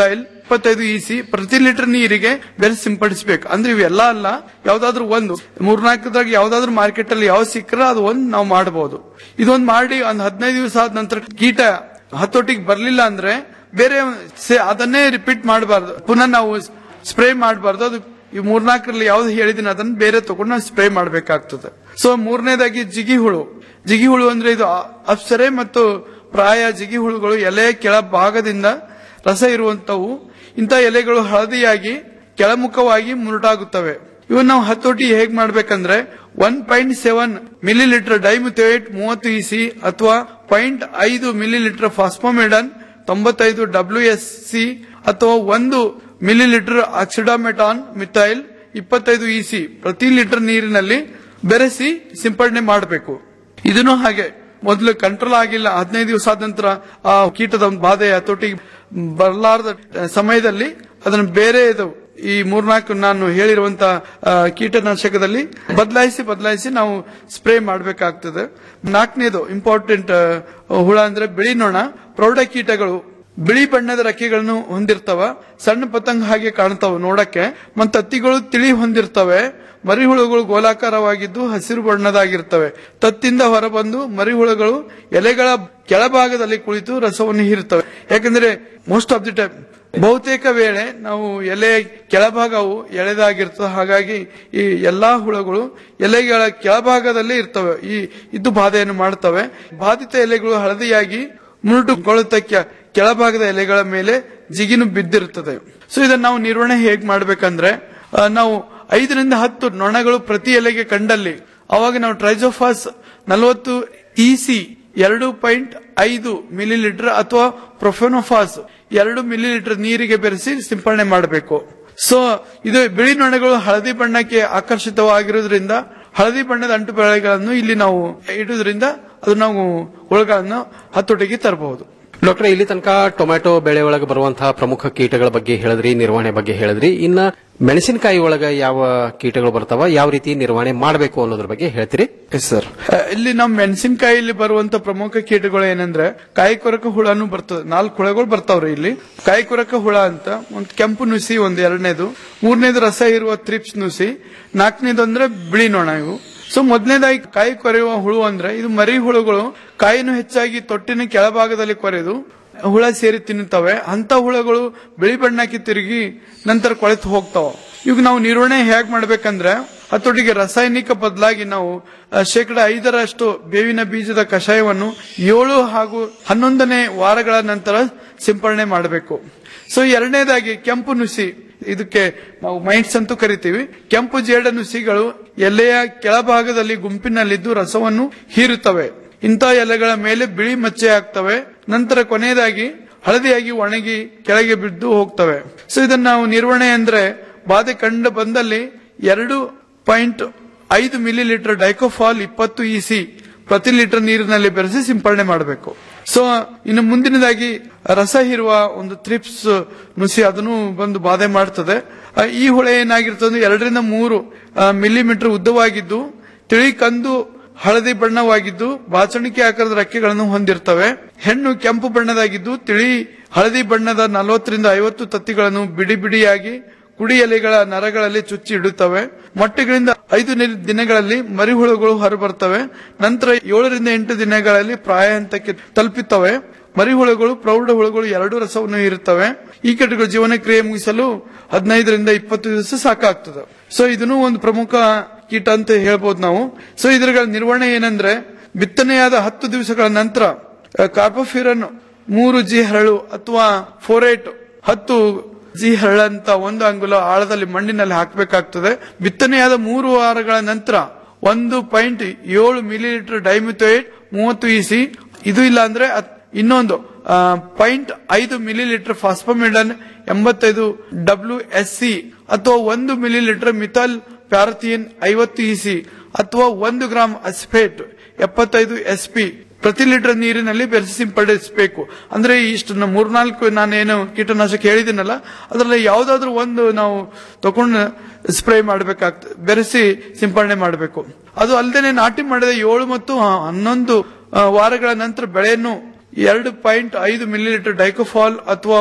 ಇಪ್ಪತ್ತೈದು ಇಸಿ ಪ್ರತಿ ಲೀಟರ್ ನೀರಿಗೆ ಬೆರೆಸಿ ಸಿಂಪಡಿಸಬೇಕು ಅಂದ್ರೆ ಇವೆಲ್ಲ ಅಲ್ಲ ಯಾವ್ದಾದ್ರು ಒಂದು ಮೂರ್ನಾಲ್ಕದಾಗ ಯಾವ್ದಾದ್ರು ಮಾರ್ಕೆಟ್ ಅಲ್ಲಿ ಯಾವ ಸಿಕ್ಕರ ಅದು ಒಂದ್ ನಾವು ಮಾಡಬಹುದು ಇದೊಂದ್ ಮಾಡಿ ಒಂದ್ ಹದಿನೈದು ದಿವಸ ಆದ ನಂತರ ಕೀಟ ಹತೋಟಿಗೆ ಬರ್ಲಿಲ್ಲ ಅಂದ್ರೆ ಬೇರೆ ಸೆ- ಅದನ್ನೇ ರಿಪೀಟ್ ಮಾಡಬಾರ್ದು ಪುನಃ ನಾವು ಸ್ಪ್ರೇ ಮಾಡಬಾರ್ದು ಅದು ಈ ಮೂರ್ನಾಲ್ಕರಲ್ಲಿ ಯಾವ್ದು ಹೇಳಿದೀನಿ ಅದನ್ನ ಬೇರೆ ತಗೊಂಡು ನಾವು ಸ್ಪ್ರೇ ಮಾಡಬೇಕಾಗ್ತದೆ ಸೊ ಮೂರನೇದಾಗಿ ಜಿಗಿ ಹುಳು ಜಿಗಿ ಹುಳು ಅಂದ್ರೆ ಇದು ಅ- ಅಪ್ಸರೆ ಮತ್ತು ಪ್ರಾಯ ಜಿಗಿ ಹುಳುಗಳು ಎಲೆ ಕೆಳ ಭಾಗದಿಂದ ರಸ ಇರುವಂತವು ಇಂಥ ಎಲೆಗಳು ಹಳದಿಯಾಗಿ ಕೆಳಮುಖವಾಗಿ ಮುರುಟಾಗುತ್ತವೆ ಇವನ್ನ ನಾವು ಹತೋಟಿ ಹೇಗ್ ಮಾಡ್ಬೇಕಂದ್ರೆ one point seven millilitre dimethoate ಮೂವತ್ತು ಇಸಿ ಅಥವಾ ಪಾಯಿಂಟ್ ಐದು ಮಿಲಿ ಲೀಟರ್ ಫಾಸ್ಫೋಮಿಡನ್ ತೊಂಬತ್ತೈದು ಡಬ್ಲ್ಯೂ ಎಸ್ ಸಿ ಅಥವಾ ಒಂದು ಮಿಲಿ ಲೀಟರ್ ಆಕ್ಸಿಡಾಮೆಟಾನ್ ಮಿಥೈಲ್ ಇಪ್ಪತ್ತೈದು ಇಸಿ ಪ್ರತಿ ಲೀಟರ್ ನೀರಿನಲ್ಲಿ ಬೆರೆಸಿ ಸಿಂಪಡಣೆ ಮಾಡಬೇಕು ಇದನ್ನು ಹಾಗೆ ಮೊದಲು ಕಂಟ್ರೋಲ್ ಆಗಿಲ್ಲ ಹದಿನೈದು ದಿವಸ ಆದ ನಂತರ ಆ ಕೀಟದ ಒಂದು ಬಾಧೆ ಹತೋಟಿಗೆ ಬರಲಾರದ ಸಮಯದಲ್ಲಿ ಅದನ್ನು ಬೇರೆ ಇದು ಈ ಮೂರ್ನಾಲ್ಕು ನಾನು ಹೇಳಿರುವಂತ ಆ, ಕೀಟನಾಶಕದಲ್ಲಿ ಬದಲಾಯಿಸಿ ಬದಲಾಯಿಸಿ ನಾವು ಸ್ಪ್ರೇ ಮಾಡಬೇಕಾಗ್ತದೆ ನಾಲ್ಕನೇದು ಇಂಪಾರ್ಟೆಂಟ್ ಹುಳ ಅಂದ್ರೆ ಬಿಳಿ ನೊಣ ಪ್ರೌಢ ಕೀಟಗಳು ಬಿಳಿ ಬಣ್ಣದ ರೆಕ್ಕೆಗಳನ್ನು ಹೊಂದಿರ್ತವ ಸಣ್ಣ ಪತಂಗ ಹಾಗೆ ಕಾಣ್ತಾವ ನೋಡಕ್ಕೆ ಮತ್ತು ತತ್ತಿಗಳು ತಿಳಿ ಹೊಂದಿರ್ತವೆ ಮರಿಹುಳುಗಳು ಗೋಲಾಕಾರವಾಗಿದ್ದು ಹಸಿರು ಬಣ್ಣದಾಗಿರ್ತವೆ ತತ್ತಿಂದ ಹೊರಬಂದು ಮರಿಹುಳುಗಳು ಎಲೆಗಳ ಕೆಳಭಾಗದಲ್ಲಿ ಕುಳಿತು ರಸವನ್ನು ಹೀರುತ್ತವೆ ಯಾಕಂದ್ರೆ ಮೋಸ್ಟ್ ಆಫ್ ದಿ ಟೈಮ್ ಬಹುತೇಕ ವೇಳೆ ನಾವು ಎಲೆ ಕೆಳಭಾಗವು ಎಳೆದಾಗಿರ್ತದೆ ಹಾಗಾಗಿ ಈ ಎಲ್ಲಾ ಹುಳುಗಳು ಎಲೆಗಳ ಕೆಳಭಾಗದಲ್ಲೇ ಇರ್ತವೆ ಈ ಇದು ಬಾಧೆಯನ್ನು ಮಾಡ್ತವೆ ಬಾಧಿತ ಎಲೆಗಳು ಹಳದಿಯಾಗಿ ಮುರುಟುಗೊಳ್ಳುತ್ತ ಕೆ- ಕೆಳಭಾಗದ ಎಲೆಗಳ ಮೇಲೆ ಜಿಗಿನು ಬಿದ್ದಿರುತ್ತದೆ ಸೊ ಇದನ್ನ ನಾವು ನಿರ್ವಹಣೆ ಹೇಗ್ ಮಾಡ್ಬೇಕಂದ್ರೆ ಆ, ನಾವು ಐದರಿಂದ ಹತ್ತು ನೊಣಗಳು ಪ್ರತಿ ಎಲೆಗೆ ಕಂಡಲ್ಲಿ ಅವಾಗ ನಾವು ಟ್ರೈಜೋಫಾಸ್ ನಲವತ್ತು ಇಸಿ ಎರಡು ಪಾಯಿಂಟ್ ಐದು ಮಿಲಿ ಲೀಟರ್ ಅಥವಾ ಪ್ರೊಫೆನೋಫಾಸ್ ಎರಡು ಮಿಲಿ ಲೀಟರ್ ನೀರಿಗೆ ಬೆರೆಸಿ ಸಿಂಪಡಣೆ ಮಾಡಬೇಕು ಸೊ ಇದು ಬಿಳಿ ನೊಣಗಳು ಹಳದಿ ಬಣ್ಣಕ್ಕೆ ಆಕರ್ಷಿತವಾಗಿರುವುದರಿಂದ ಹಳದಿ ಬಣ್ಣದ ಅಂಟು ಬೆಳೆಗಳನ್ನು ಇಲ್ಲಿ ನಾವು ಇಡುವುದರಿಂದ ಅದು ನಾವು ಹುಳುಗಳನ್ನು ಹತೋಟಿಗೆ ತರಬಹುದು ಡಾಕ್ಟರ್ ಇಲ್ಲಿ ತನಕ ಟೊಮ್ಯಾಟೊ ಬೆಳೆ ಒಳಗೆ ಬರುವಂತಹ ಪ್ರಮುಖ ಕೀಟಗಳ ಬಗ್ಗೆ ಹೇಳಿದ್ರಿ ನಿರ್ವಹಣೆ ಬಗ್ಗೆ ಹೇಳಿದ್ರಿ ಇನ್ನ ಮೆಣಸಿನಕಾಯಿ ಒಳಗ ಯಾವ ಕೀಟಗಳು ಬರ್ತಾವ ಯಾವ ರೀತಿ ನಿರ್ವಹಣೆ ಮಾಡಬೇಕು ಅನ್ನೋದ್ರ ಬಗ್ಗೆ ಹೇಳ್ತೀರಿ ಸರ್ ಅಹ್, ಇಲ್ಲಿ ನಮ್ಮ ಮೆಣಸಿನಕಾಯಿಲಿ ಬರುವಂತ ಪ್ರಮುಖ ಕೀಟಗಳು ಏನಂದ್ರೆ ಕಾಯಿ ಕೊರಕ ಹುಳನು ಬರ್ತದೆ ನಾಲ್ಕು ಹುಳಗಳು ಬರ್ತಾವ್ರಿ ಇಲ್ಲಿ ಕಾಯಿ ಕೊರಕ ಹುಳ ಅಂತ ಒಂದು ಕೆಂಪು ನುಸಿ ಒಂದು ಎರಡನೇದು ಮೂರನೇದು ರಸ ಇರುವ ತ್ರಿಪ್ಸ್ ನುಸಿ ನಾಲ್ಕನೇದು ಅಂದ್ರೆ ಬಿಳಿ ನೊಣ ಇವು ಸೊ ಮೊದಲನೇದಾಗಿ ಕಾಯಿ ಕೊರೆಯುವ ಹುಳು ಅಂದ್ರೆ ಇದು ಮರಿ ಹುಳುಗಳು ಕಾಯಿನು ಹೆಚ್ಚಾಗಿ ತೊಟ್ಟಿನ ಕೆಳಭಾಗದಲ್ಲಿ ಕೊರೆದು ಹುಳ ಸೇರಿ ತಿನ್ನುತ್ತವೆ ಅಂತ ಹುಳಗಳು ಬಿಳಿ ಬಣ್ಣಕ್ಕೆ ತಿರುಗಿ ನಂತರ ಕೊಳೆತು ಹೋಗ್ತಾವ ಇವಾಗ ನಾವು ನಿರ್ವಹಣೆ ಹೇಗ್ ಮಾಡ್ಬೇಕಂದ್ರೆ ಹತೋಟಿಗೆ ರಾಸಾಯನಿಕ ಬದಲಾಗಿ ನಾವು ಆ, ಶೇಕಡ ಐದರಷ್ಟು ಬೇವಿನ ಬೀಜದ ಕಷಾಯವನ್ನು ಏಳು ಹಾಗೂ ಹನ್ನೊಂದನೇ ವಾರಗಳ ನಂತರ ಸಿಂಪಡಣೆ ಮಾಡಬೇಕು ಸೊ ಎರಡನೇದಾಗಿ ಕೆಂಪು ನುಸಿ ಇದಕ್ಕೆ ನಾವು ಮೈಂಡ್ಸ್ ಅಂತೂ ಕರಿತೀವಿ ಕೆಂಪು ಜೇಡ ನುಸಿಗಳು ಎಲೆಯ ಕೆಳಭಾಗದಲ್ಲಿ ಗುಂಪಿನಲ್ಲಿದ್ದು ರಸವನ್ನು ಹೀರುತ್ತವೆ ಇಂಥ ಎಲೆಗಳ ಮೇಲೆ ಬಿಳಿ ಮಚ್ಚೆ ಆಗ್ತವೆ ನಂತರ ಕೊನೆಯದಾಗಿ ಹಳದಿಯಾಗಿ ಒಣಗಿ ಕೆಳಗೆ ಬಿದ್ದು ಹೋಗ್ತವೆ ಸೊ ಇದನ್ನ ನಾವು ನಿರ್ವಹಣೆ ಅಂದ್ರೆ ಬಾಧೆ ಕಂಡು ಬಂದಲ್ಲಿ ಎರಡು ಪಾಯಿಂಟ್ ಐದು ಮಿಲಿ ಲೀಟರ್ ಡೈಕೋಫಾಲ್ ಇಪ್ಪತ್ತು ಇಸಿ ಪ್ರತಿ ಲೀಟರ್ ನೀರಿನಲ್ಲಿ ಬೆರೆಸಿ ಸಿಂಪಡಣೆ ಮಾಡಬೇಕು ಸೊ ಇನ್ನು ಮುಂದಿನದಾಗಿ ರಸ ಹೀರುವ ಒಂದು ಥ್ರಿಪ್ಸ್ ನುಸಿ ಅದನ್ನು ಬಂದು ಬಾಧೆ ಮಾಡ್ತದೆ ಆ, ಈ ಹುಳ ಏನಾಗಿರ್ತದೆ ಅಂದ್ರೆ ಎರಡರಿಂದ ಮೂರು ಮಿಲಿಮೀಟರ್ ಉದ್ದವಾಗಿದ್ದು ತಿಳಿ ಕಂದು ಹಳದಿ ಬಣ್ಣವಾಗಿದ್ದು ಬಾಚಣಿಕೆ ಆಕಾರದ ರೆಕ್ಕೆಗಳನ್ನು ಹೊಂದಿರ್ತವೆ ಹೆಣ್ಣು ಕೆಂಪು ಬಣ್ಣದಾಗಿದ್ದು ತಿಳಿ ಹಳದಿ ಬಣ್ಣದ ನಲವತ್ತರಿಂದ ಐವತ್ತು ತತ್ತಿಗಳನ್ನು ಬಿಡಿ ಬಿಡಿಯಾಗಿ ಕುಡಿ ಎಲೆಗಳ ನರಗಳಲ್ಲಿ ಚುಚ್ಚಿ ಇಡುತ್ತವೆ ಮೊಟ್ಟೆಗಳಿಂದ ಐದು ನಿ- ದಿನಗಳಲ್ಲಿ ಮರಿಹುಳುಗಳು ಹೊರಬರ್ತವೆ ನಂತರ ಏಳರಿಂದ ಎಂಟು ದಿನಗಳಲ್ಲಿ ಪ್ರಾಯ ಹಂತಕ್ಕೆ ತಲುಪುತ್ತವೆ ಮರಿಹುಳುಗಳು ಪ್ರೌಢ ಹುಳುಗಳು ಎರಡು ರಸವನ್ನು ಇರುತ್ತವೆ ಈ ಕೀಟಗಳು ಜೀವನ ಕ್ರಿಯೆ ಮುಗಿಸಲು ಹದಿನೈದರಿಂದ ಇಪ್ಪತ್ತು ದಿವಸ ಸಾಕಾಗ್ತದೆ ಸೊ ಇದನ್ನು ಒಂದು ಪ್ರಮುಖ ಕೀಟ ಅಂತ ಹೇಳ್ಬೋದು ನಾವು ಸೊ ಇದ್ರ ನಿರ್ವಹಣೆ ಏನಂದ್ರೆ ಬಿತ್ತನೆಯಾದ ಹತ್ತು ದಿವಸಗಳ ನಂತರ ಕಾರ್ಬೋಫಿರನ್ ಮೂರು ಜಿ ಹರಳು ಅಥವಾ ಫೋರೇಟ್ ಹತ್ತು ಜಿ ಹರಳಂತ ಒಂದು ಅಂಗುಲ ಆಳದಲ್ಲಿ ಮಣ್ಣಿನಲ್ಲಿ ಹಾಕಬೇಕಾಗ್ತದೆ ಬಿತ್ತನೆಯಾದ ಮೂರು ವಾರಗಳ ನಂತರ ಒಂದು ಪಾಯಿಂಟ್ ಏಳು ಮಿಲಿ ಲೀಟರ್ ಡೈಮಿಥೋಯೇಟ್ ಮೂವತ್ತು ಇಸಿ ಇದು ಇಲ್ಲ ಅಂದ್ರೆ ಅತ್- ಇನ್ನೊಂದು ಪಾಯಿಂಟ್ ಐದು ಮಿಲಿ ಲೀಟರ್ ಫಾಸ್ಫಮಿಡನ್ ಎಂಬತ್ತೈದು ಡಬ್ಲ್ಯೂ ಎಸ್ ಸಿ ಅಥವಾ ಒಂದು ಮಿಲಿ ಲೀಟರ್ ಮಿಥಾಲ್ ಪ್ಯಾರಥಿಯನ್ ಐವತ್ತು ಇಸಿ ಅಥವಾ ಒಂದು ಗ್ರಾಂ ಅಸ್ಫೇಟ್ ಎಪ್ಪತ್ತೈದು ಎಸ್ ಪಿ ಪ್ರತಿ ಲೀಟರ್ ನೀರಿನಲ್ಲಿ ಬೆರೆಸಿ ಸಿಂಪಡಿಸಬೇಕು ಅಂದ್ರೆ ಇಷ್ಟು ನ- ಮೂರ್ನಾಲ್ಕು ನಾನೇನು ಕೀಟನಾಶಕ ಹೇಳಿದ್ದೀನಲ್ಲ ಅದರಲ್ಲಿ ಯಾವ್ದಾದ್ರು ಒಂದು ನಾವು ತಗೊಂಡು ಸ್ಪ್ರೇ ಮಾಡಬೇಕಾಗ್ತದೆ ಬೆರೆಸಿ ಸಿಂಪಡಣೆ ಮಾಡಬೇಕು ಅದು ಅಲ್ಲದೆ ನಾಟಿ ಮಾಡಿದ ಏಳು ಮತ್ತು ಹ- ಹನ್ನೊಂದು ಆ, ವಾರಗಳ ನಂತರ ಬೆಳೆಯನ್ನು ಎರಡು ಪಾಯಿಂಟ್ ಐದು ಮಿಲಿ ಲೀಟರ್ ಡೈಕೋಫಾಲ್ ಅಥವಾ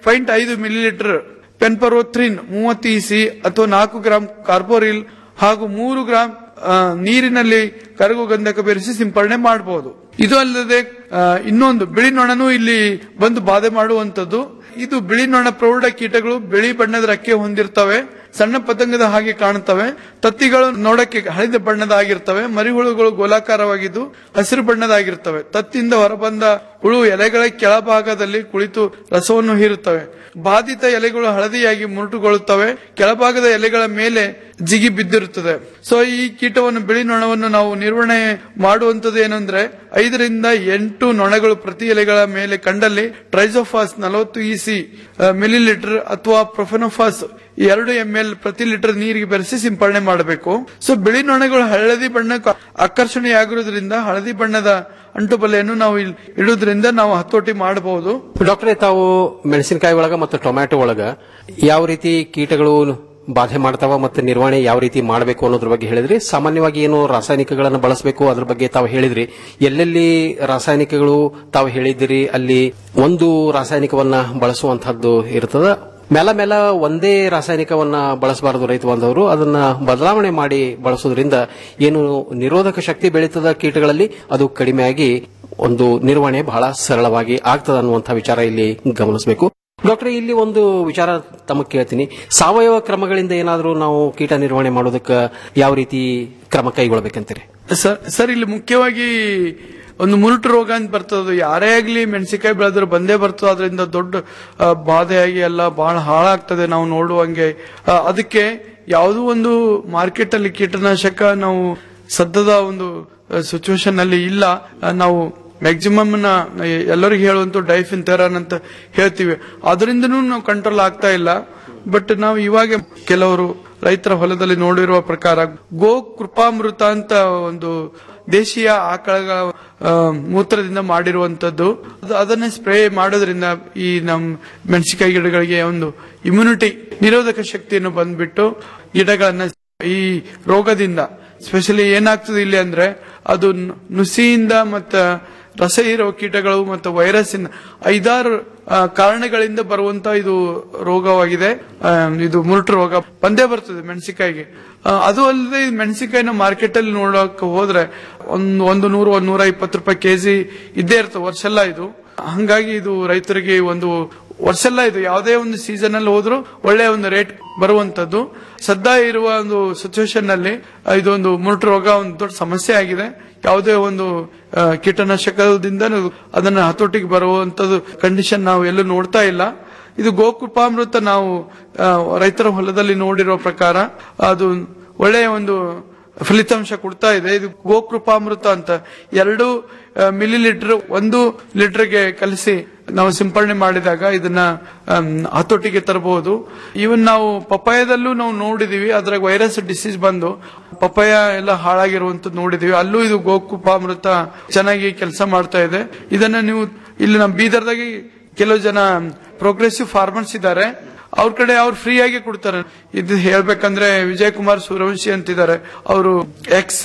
ಪಾಯಿಂಟ್ ಐದು ಮಿಲಿಲೀಟರ್ ಪೆನ್ಪರೋಥ್ರಿನ್ ಮೂವತ್ತು ಇಸಿ ಅಥವಾ ನಾಲ್ಕು ಗ್ರಾಂ ಕಾರ್ಬೋರಿಲ್ ಹಾಗೂ ಮೂರು ಗ್ರಾಂ ಆ, ನೀರಿನಲ್ಲಿ ಕರಗು ಗಂಧಕ ಬೆರೆಸಿ ಸಿಂಪರಣೆ ಮಾಡಬಹುದು ಇದು ಅಲ್ಲದೆ ಆ, ಇನ್ನೊಂದು ಬಿಳಿ ನೊಣನು ಇಲ್ಲಿ ಬಂದು ಬಾಧೆ ಮಾಡುವಂತದ್ದು ಇದು ಬಿಳಿ ನೊಣ ಪ್ರೌಢ ಕೀಟಗಳು ಬಿಳಿ ಬಣ್ಣದ ರೆಕ್ಕೆ ಹೊಂದಿರ್ತವೆ ಸಣ್ಣ ಪತಂಗದ ಹಾಗೆ ಕಾಣುತ್ತವೆ ತತ್ತಿಗಳು ನೋಡಕ್ಕೆ ಹಳದಿ ಬಣ್ಣದಾಗಿರ್ತವೆ ಮರಿಹುಳುಗಳು ಗೋಲಾಕಾರವಾಗಿದ್ದು ಹಸಿರು ಬಣ್ಣದಾಗಿರ್ತವೆ ತತ್ತಿಯಿಂದ ಹೊರಬಂದ ಹುಳು ಎಲೆಗಳ ಕೆಳಭಾಗದಲ್ಲಿ ಕುಳಿತು ರಸವನ್ನು ಹೀರುತ್ತವೆ ಬಾಧಿತ ಎಲೆಗಳು ಹಳದಿಯಾಗಿ ಮುರುಟುಗೊಳ್ಳುತ್ತವೆ ಕೆಳಭಾಗದ ಎಲೆಗಳ ಮೇಲೆ ಜಿಗಿ ಬಿದ್ದಿರುತ್ತದೆ ಸೊ ಈ ಕೀಟವನ್ನು ಬಿಳಿ ನೊಣವನ್ನು ನಾವು ನಿರ್ವಹಣೆ ಮಾಡುವಂತದ್ದು ಏನಂದ್ರೆ ಐದರಿಂದ ಎಂಟು ನೊಣಗಳು ಪ್ರತಿ ಎಲೆಗಳ ಮೇಲೆ ಕಂಡಲ್ಲಿ ಟ್ರೈಸೋಫಾಸ್ ನಲವತ್ತು ಇಸಿ ಮಿಲಿಲೀಟರ್ ಅಥವಾ ಪ್ರೊಫೆನೋಫಾಸ್ ಎರಡು ಎಂ ಎಲ್ ಪ್ರತಿ ಲೀಟರ್ ನೀರಿಗೆ ಬೆರೆಸಿ ಸಿಂಪರಣೆ ಮಾಡಬೇಕು ಸೊ ಬಿಳಿ ನೊಣಗಳು ಹಳದಿ ಬಣ್ಣಕ್ಕೆ ಆಕರ್ಷಣೆಯಾಗಿರುವುದರಿಂದ ಹಳದಿ ಬಣ್ಣದ ಅಂಟುಬಲೆಯನ್ನು ನಾವು ಇಲ್ಲಿ ಇಡುವುದರಿಂದ ನಾವು ಹತೋಟಿ ಮಾಡಬಹುದು ಡಾಕ್ಟ್ರೇ ತಾವು ಮೆಣಸಿನಕಾಯಿ ಒಳಗ ಮತ್ತು ಟೊಮ್ಯಾಟೊ ಒಳಗ ಯಾವ ರೀತಿ ಕೀಟಗಳು ಬಾಧೆ ಮಾಡ್ತಾವ ಮತ್ತೆ ನಿರ್ವಹಣೆ ಯಾವ ರೀತಿ ಮಾಡಬೇಕು ಅನ್ನೋದ್ರ ಬಗ್ಗೆ ಹೇಳಿದ್ರಿ ಸಾಮಾನ್ಯವಾಗಿ ಏನು ರಾಸಾಯನಿಕಗಳನ್ನು ಬಳಸಬೇಕು ಅದ್ರ ಬಗ್ಗೆ ತಾವು ಹೇಳಿದ್ರಿ ಎಲ್ಲೆಲ್ಲಿ ರಾಸಾಯನಿಕಗಳು ತಾವು ಹೇಳಿದಿರಿ ಅಲ್ಲಿ ಒಂದು ರಾಸಾಯನಿಕವನ್ನ ಬಳಸುವಂತಹದ್ದು ಇರ್ತದ ಮೇಲ ಮೇಲ ಒಂದೇ ರಾಸಾಯನಿಕವನ್ನ ಬಳಸಬಾರದು ರೈತ ಬಾಂಧವರು ಅದನ್ನ ಬದಲಾವಣೆ ಮಾಡಿ ಬಳಸೋದ್ರಿಂದ ಏನು ನಿರೋಧಕ ಶಕ್ತಿ ಬೆಳೀತದ ಕೀಟಗಳಲ್ಲಿ ಅದು ಕಡಿಮೆಯಾಗಿ ಒಂದು ನಿರ್ವಹಣೆ ಬಹಳ ಸರಳವಾಗಿ ಆಗ್ತದ ಅನ್ನುವಂಥ ವಿಚಾರ ಇಲ್ಲಿ ಗಮನಿಸಬೇಕು ಡಾಕ್ಟರ್ ಇಲ್ಲಿ ಒಂದು ವಿಚಾರ ತಮಗೆ ಕೇಳ್ತೀನಿ ಸಾವಯವ ಕ್ರಮಗಳಿಂದ ಏನಾದರೂ ನಾವು ಕೀಟ ನಿರ್ವಹಣೆ ಮಾಡೋದಕ್ಕೆ ಯಾವ ರೀತಿ ಕ್ರಮ ಕೈಗೊಳ್ಳಬೇಕಂತೀರಿ ಸರ್ ಸರ್ ಇಲ್ಲಿ ಮುಖ್ಯವಾಗಿ ಒಂದು ಮುರುಟು ರೋಗ ಅಂತ ಬರ್ತದೆ ಯಾರೇ ಆಗ್ಲಿ ಮೆಣಸಿನಕಾಯಿ ಬೆಳೆದ್ರು ಬಂದೇ ಬರ್ತದೆ ಅದರಿಂದ ದೊಡ್ಡ ಆ, ಬಾಧೆಯಾಗಿ ಎಲ್ಲ ಬಹಳ ಹಾಳಾಗ್ತದೆ ನಾವು ನೋಡುವಂಗೆ ಆ, ಅದಕ್ಕೆ ಯಾವುದೋ ಒಂದು ಮಾರ್ಕೆಟ್ ಅಲ್ಲಿ ಕೀಟನಾಶಕ ನಾವು ಸದ್ಯದ ಒಂದು ಸಿಚುವೇಶನ್ ಅಲ್ಲಿ ಇಲ್ಲ ಆ, ನಾವು ಮ್ಯಾಕ್ಸಿಮಮ್ ನ ಎಲ್ಲರಿಗೂ ಹೇಳುವಂತ ಡೈಫಿನ್ ಥೆರಾನ್ ಅಂತ ಹೇಳ್ತೀವಿ ಅದರಿಂದನೂ ನಾವು ಕಂಟ್ರೋಲ್ ಆಗ್ತಾ ಇಲ್ಲ ಬಟ್ ನಾವು ಇವಾಗ ಕೆಲವರು ರೈತರ ಹೊಲದಲ್ಲಿ ನೋಡಿರುವ ಪ್ರಕಾರ ಗೋ ಕೃಪಾಮೃತ ಅಂತ ಒಂದು ದೇಶೀಯ ಆಕಳಗಳ ಆ, ಮೂತ್ರದಿಂದ ಮಾಡಿರುವಂತದ್ದು ಅದು- ಅದನ್ನ ಸ್ಪ್ರೇ ಮಾಡೋದ್ರಿಂದ ಈ ನಮ್ ಮೆಣಸಿನಕಾಯಿ ಗಿಡಗಳಿಗೆ ಒಂದು ಇಮ್ಯುನಿಟಿ ನಿರೋಧಕ ಶಕ್ತಿಯನ್ನು ಬಂದ್ಬಿಟ್ಟು ಗಿಡಗಳನ್ನ ಈ ರೋಗದಿಂದ ಸ್ಪೆಷಲಿ ಏನಾಗ್ತದೆ ಇಲ್ಲಿ ಅಂದ್ರೆ ಅದು ನು- ನುಸಿಯಿಂದ ಮತ್ತ ರಸ ಇರುವ ಕೀಟಗಳು ಮತ್ತು ವೈರಸ್ ಇಂದ ಐದಾರು ಆ, ಕಾರಣಗಳಿಂದ ಬರುವಂತ ಇದು ರೋಗವಾಗಿದೆ ಆ, ಇದು ಮುರುಟು ರೋಗ ಬಂದೇ ಬರ್ತದೆ ಮೆಣಸಿನಕಾಯಿಗೆ ಆ, ಅದು ಅಲ್ಲದೆ ಈ ಮೆಣಸಿನಕಾಯಿನ ಮಾರ್ಕೆಟ್ ಅಲ್ಲಿ ನೋಡಕ್ ಹೋದ್ರೆ ಒಂದು ಒಂದು ನೂರು ಒಂದ್ ನೂರ ಇಪ್ಪತ್ತು ರೂಪಾಯಿ ಕೆಜಿ ಇದ್ದೇ ಇರ್ತದೆ ವರ್ಷ ಎಲ್ಲ ಇದು ಹಂಗಾಗಿ ಇದು ರೈತರಿಗೆ ಒಂದು ವರ್ಷ ಎಲ್ಲ ಇದು ಯಾವುದೇ ಒಂದು ಸೀಸನ್ ಅಲ್ಲಿ ಹೋದ್ರು ಒಳ್ಳೆಯ ಒಂದು ರೇಟ್ ಬರುವಂತದ್ದು ಸದ್ಯ ಇರುವ ಒಂದು ಸಿಚುವೇಶನ್ ನಲ್ಲಿ ಆ, ಇದೊಂದು ಮುರುಟು ರೋಗ ಒಂದು ದೊಡ್ಡ ಸಮಸ್ಯೆ ಆಗಿದೆ ಯಾವುದೇ ಒಂದು ಆ, ಕೀಟನಾಶಕದಿಂದ ಅದನ್ನ ಹತೋಟಿಗೆ ಬರುವಂತದ್ದು ಕಂಡೀಷನ್ ನಾವು ಎಲ್ಲೂ ನೋಡ್ತಾ ಇಲ್ಲ ಇದು ಗೋಕೃಪಾಮೃತ ನಾವು ಆ, ರೈತರ ಹೊಲದಲ್ಲಿ ನೋಡಿರೋ ಪ್ರಕಾರ ಅದು ಒಳ್ಳೆಯ ಒಂದು ಫಲಿತಾಂಶ ಕೊಡ್ತಾ ಇದೆ ಇದು ಗೋಕೃಪಾಮೃತ ಅಂತ ಎರಡು ಮಿಲಿ ಲೀಟರ್ ಒಂದು ಲೀಟರ್ಗೆ ಕಲಿಸಿ ನಾವು ಸಿಂಪರಣೆ ಮಾಡಿದಾಗ ಇದನ್ನ ಆಮ್, ಹತೋಟಿಗೆ ತರಬಹುದು ಇವನ್ ನಾವು ಪಪಾಯದಲ್ಲೂ ನಾವು ನೋಡಿದೀವಿ ಅದ್ರಾಗ ವೈರಸ್ ಡಿಸೀಸ್ ಬಂದು ಪಪಾಯ ಎಲ್ಲ ಹಾಳಾಗಿರುವಂತದ್ದು ನೋಡಿದೀವಿ ಅಲ್ಲೂ ಇದು ಗೋಕೃಪಾಮೃತ ಚೆನ್ನಾಗಿ ಕೆಲಸ ಮಾಡ್ತಾ ಇದೆ ಇದನ್ನ ನೀವು ಇಲ್ಲಿ ನಮ್ಮ ಬೀದರ್ದಾಗೆ ಕೆಲವು ಜನ ಪ್ರೋಗ್ರೆಸಿವ್ ಫಾರ್ಮರ್ಸ್ ಇದ್ದಾರೆ ಅವ್ರ ಕಡೆ ಅವ್ರು ಫ್ರೀ ಆಗಿ ಕೊಡ್ತಾರೆ ಇದು ಹೇಳ್ಬೇಕಂದ್ರೆ ವಿಜಯ್ ಕುಮಾರ್ ಸೂರ್ಯವಂಶಿ ಅಂತಿದ್ದಾರೆ ಅವರು ಎಕ್ಸ್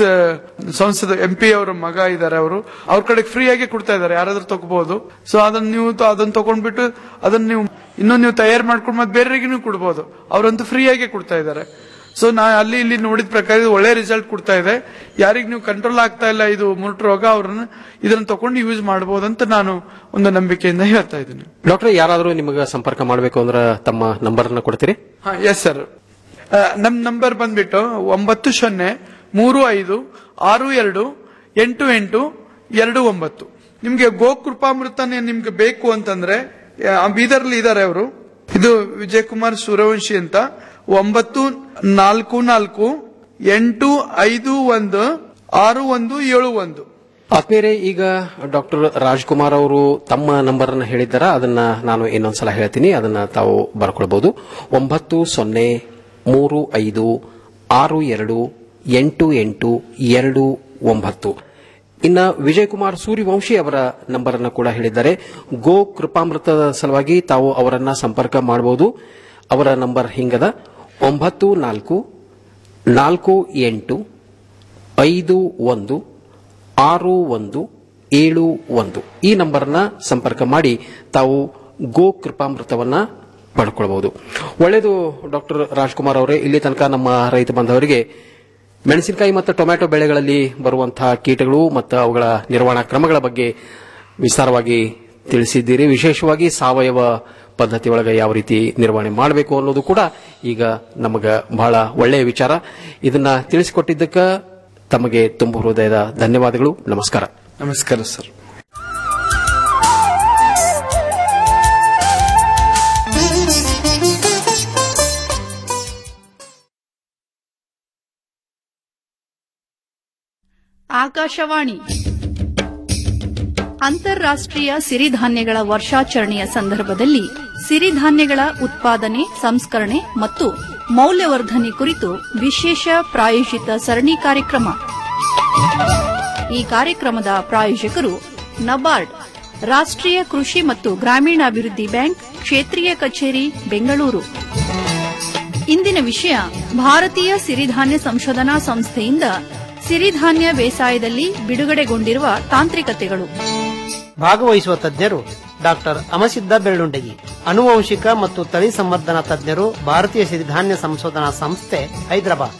ಸಂಸದ ಎಂ ಪಿ ಅವರ ಮಗ ಇದ್ದಾರೆ ಅವರು ಅವ್ರ ಕಡೆ ಫ್ರೀ ಆಗಿ ಕೊಡ್ತಾ ಇದ್ದಾರೆ ಯಾರಾದ್ರೂ ತಗೋಬಹುದು ಸೊ ಅದನ್ನ ನೀವು ತ- ಅದನ್ನ ತಗೊಂಡ್ಬಿಟ್ಟು ಅದನ್ನ ನೀವು ಇನ್ನೂ ನೀವು ತಯಾರು ಮಾಡ್ಕೊಂಡು ಮತ್ತೆ ಬೇರೆಯವರಿಗೂ ನೀವು ಕೊಡ್ಬೋದು ಅವರಂತೂ ಫ್ರೀ ಆಗಿ ಕೊಡ್ತಾ ಇದ್ದಾರೆ ಸೊ ನಾ ಅಲ್ಲಿ ಇಲ್ಲಿ ನೋಡಿದ ಪ್ರಕಾರ ಇದು ಒಳ್ಳೆ ರಿಸಲ್ಟ್ ಕೊಡ್ತಾ ಇದೆ ಯಾರಿಗೆ ನೀವು ಕಂಟ್ರೋಲ್ ಆಗ್ತಾ ಇಲ್ಲ ಇದು ಮುರುಟು ರೋಗ ಅವ್ರನ್ನ ಇದನ್ನ ತಕೊಂಡು ಯೂಸ್ ಮಾಡಬಹುದಂತ ನಾನು ಒಂದು ನಂಬಿಕೆಯಿಂದ ಹೇಳ್ತಾ ಇದ್ದೀನಿ ಡಾಕ್ಟರ್ ಯಾರಾದರೂ ನಿಮಗೆ ಸಂಪರ್ಕ ಮಾಡಬೇಕು ಅಂದ್ರೆ ತಮ್ಮ ನಂಬರ್ ಅನ್ನ ಕೊಡ್ತೀರಿ ಹಾ ಎಸ್ ಸರ್ ನಮ್ ನಂಬರ್ ಬಂದ್ಬಿಟ್ಟು ಒಂಬತ್ತು ಸೊನ್ನೆ ಮೂರು ಐದು ಆರು ಎರಡು ಎಂಟು ಎಂಟು ಎರಡು ಒಂಬತ್ತು ನಿಮ್ಗೆ ಗೋಕೃಪಾಮೃತನೇ ನಿಮ್ಗೆ ಬೇಕು ಅಂತಂದ್ರೆ ಆ, ಬೀದರ್ಲಿ ಇದಾರೆ ಅವರು ಇದು ವಿಜಯ್ ಕುಮಾರ್ ಸೂರ್ಯವಂಶಿ ಅಂತ ಒಂಬತ್ತು ನಾಲ್ಕು ನಾಲ್ಕು ಎಂಟು ಐದು ಒಂದು ಆರು ಒಂದು ಏಳು ಒಂದು ಆತ್ಮೀಯರೇ ಈಗ ಡಾಕ್ಟರ್ ರಾಜ್ಕುಮಾರ್ ಅವರು ತಮ್ಮ ನಂಬರ್ ಅನ್ನು ಹೇಳಿದ್ದಾರ ಅದನ್ನ ನಾನು ಇನ್ನೊಂದ್ಸಲ ಹೇಳ್ತೀನಿ ಅದನ್ನ ತಾವು ಬರ್ಕೊಳ್ಬಹುದು ಒಂಬತ್ತು ಸೊನ್ನೆ ಮೂರು ಐದು ಆರು ಎರಡು ಎಂಟು ಎಂಟು ಎರಡು ಒಂಬತ್ತು ಇನ್ನ ವಿಜಯಕುಮಾರ್ ಸೂರ್ಯವಂಶಿ ಅವರ ನಂಬರ್ ಅನ್ನು ಕೂಡ ಹೇಳಿದ್ದಾರೆ ಗೋ ಕೃಪಾಮೃತದ ಸಲುವಾಗಿ ತಾವು ಅವರನ್ನ ಸಂಪರ್ಕ ಮಾಡಬಹುದು ಅವರ ನಂಬರ್ ಹಿಂಗದ ಒಂಬತ್ತು ನಾಲ್ಕು ನಾಲ್ಕು ಎಂಟು ಐದು ಒಂದು ಆರು ಒಂದು ಏಳು ಒಂದು ಈ ನಂಬರ್ನ ಸಂಪರ್ಕ ಮಾಡಿ ತಾವು ಗೋ ಕೃಪಾಮೃತವನ್ನ ಪಡ್ಕೊಳ್ಬಹುದು ಒಳ್ಳೆಯದು ಡಾಕ್ಟರ್ ರಾಜ್ಕುಮಾರ್ ಅವರೇ ಇಲ್ಲಿ ತನಕ ನಮ್ಮ ರೈತ ಬಾಂಧವರಿಗೆ ಮೆಣಸಿನಕಾಯಿ ಮತ್ತು ಟೊಮ್ಯಾಟೊ ಬೆಳೆಗಳಲ್ಲಿ ಬರುವಂತಹ ಕೀಟಗಳು ಮತ್ತು ಅವುಗಳ ನಿರ್ವಹಣಾ ಕ್ರಮಗಳ ಬಗ್ಗೆ ವಿಸ್ತಾರವಾಗಿ ತಿಳಿಸಿದ್ದೀರಿ ವಿಶೇಷವಾಗಿ ಸಾವಯವ ಪದ್ಧತಿ ಒಳಗೆ ಯಾವ ರೀತಿ ನಿರ್ವಹಣೆ ಮಾಡಬೇಕು ಅನ್ನೋದು ಕೂಡ ಈಗ ನಮಗ ಬಹಳ ಒಳ್ಳೆಯ ವಿಚಾರ ಇದನ್ನ ತಿಳಿಸಿಕೊಟ್ಟಿದ್ದಕ್ಕೆ ತಮಗೆ ತುಂಬ ಹೃದಯದ ಧನ್ಯವಾದಗಳು ನಮಸ್ಕಾರ ನಮಸ್ಕಾರ ಸರ್ ಆಕಾಶವಾಣಿ ಅಂತಾರಾಷ್ಟ್ರೀಯ ಸಿರಿಧಾನ್ಯಗಳ ವರ್ಷಾಚರಣೆಯ ಸಂದರ್ಭದಲ್ಲಿ ಸಿರಿಧಾನ್ಯಗಳ ಉತ್ಪಾದನೆ ಸಂಸ್ಕರಣೆ ಮತ್ತು ಮೌಲ್ಯವರ್ಧನೆ ಕುರಿತು ವಿಶೇಷ ಪ್ರಾಯೋಜಿತ ಸರಣಿ ಕಾರ್ಯಕ್ರಮ ಈ ಕಾರ್ಯಕ್ರಮದ ಪ್ರಾಯೋಜಕರು ನಬಾರ್ಡ್ ರಾಷ್ಟ್ರೀಯ ಕೃಷಿ ಮತ್ತು ಗ್ರಾಮೀಣಾಭಿವೃದ್ಧಿ ಬ್ಯಾಂಕ್ ಕ್ಷೇತ್ರೀಯ ಕಚೇರಿ ಬೆಂಗಳೂರು ಇಂದಿನ ವಿಷಯ ಭಾರತೀಯ ಸಿರಿಧಾನ್ಯ ಸಂಶೋಧನಾ ಸಂಸ್ಥೆಯಿಂದ ಸಿರಿಧಾನ್ಯ ಬೇಸಾಯದಲ್ಲಿ ಬಿಡುಗಡೆಗೊಂಡಿರುವ ತಾಂತ್ರಿಕತೆಗಳು ಭಾಗವಹಿಸುವ ತಜ್ಞರು ಡಾಕ್ಟರ್ ಅಮಸಿದ್ದ ಬೆಳ್ಳುಂಡಗಿ ಅನುವಂಶಿಕ ಮತ್ತು ತಳಿ ಸಂವರ್ಧನಾ ತಜ್ಞರು ಭಾರತೀಯ ಸಿರಿಧಾನ್ಯ ಸಂಶೋಧನಾ ಸಂಸ್ಥೆ ಹೈದರಾಬಾದ್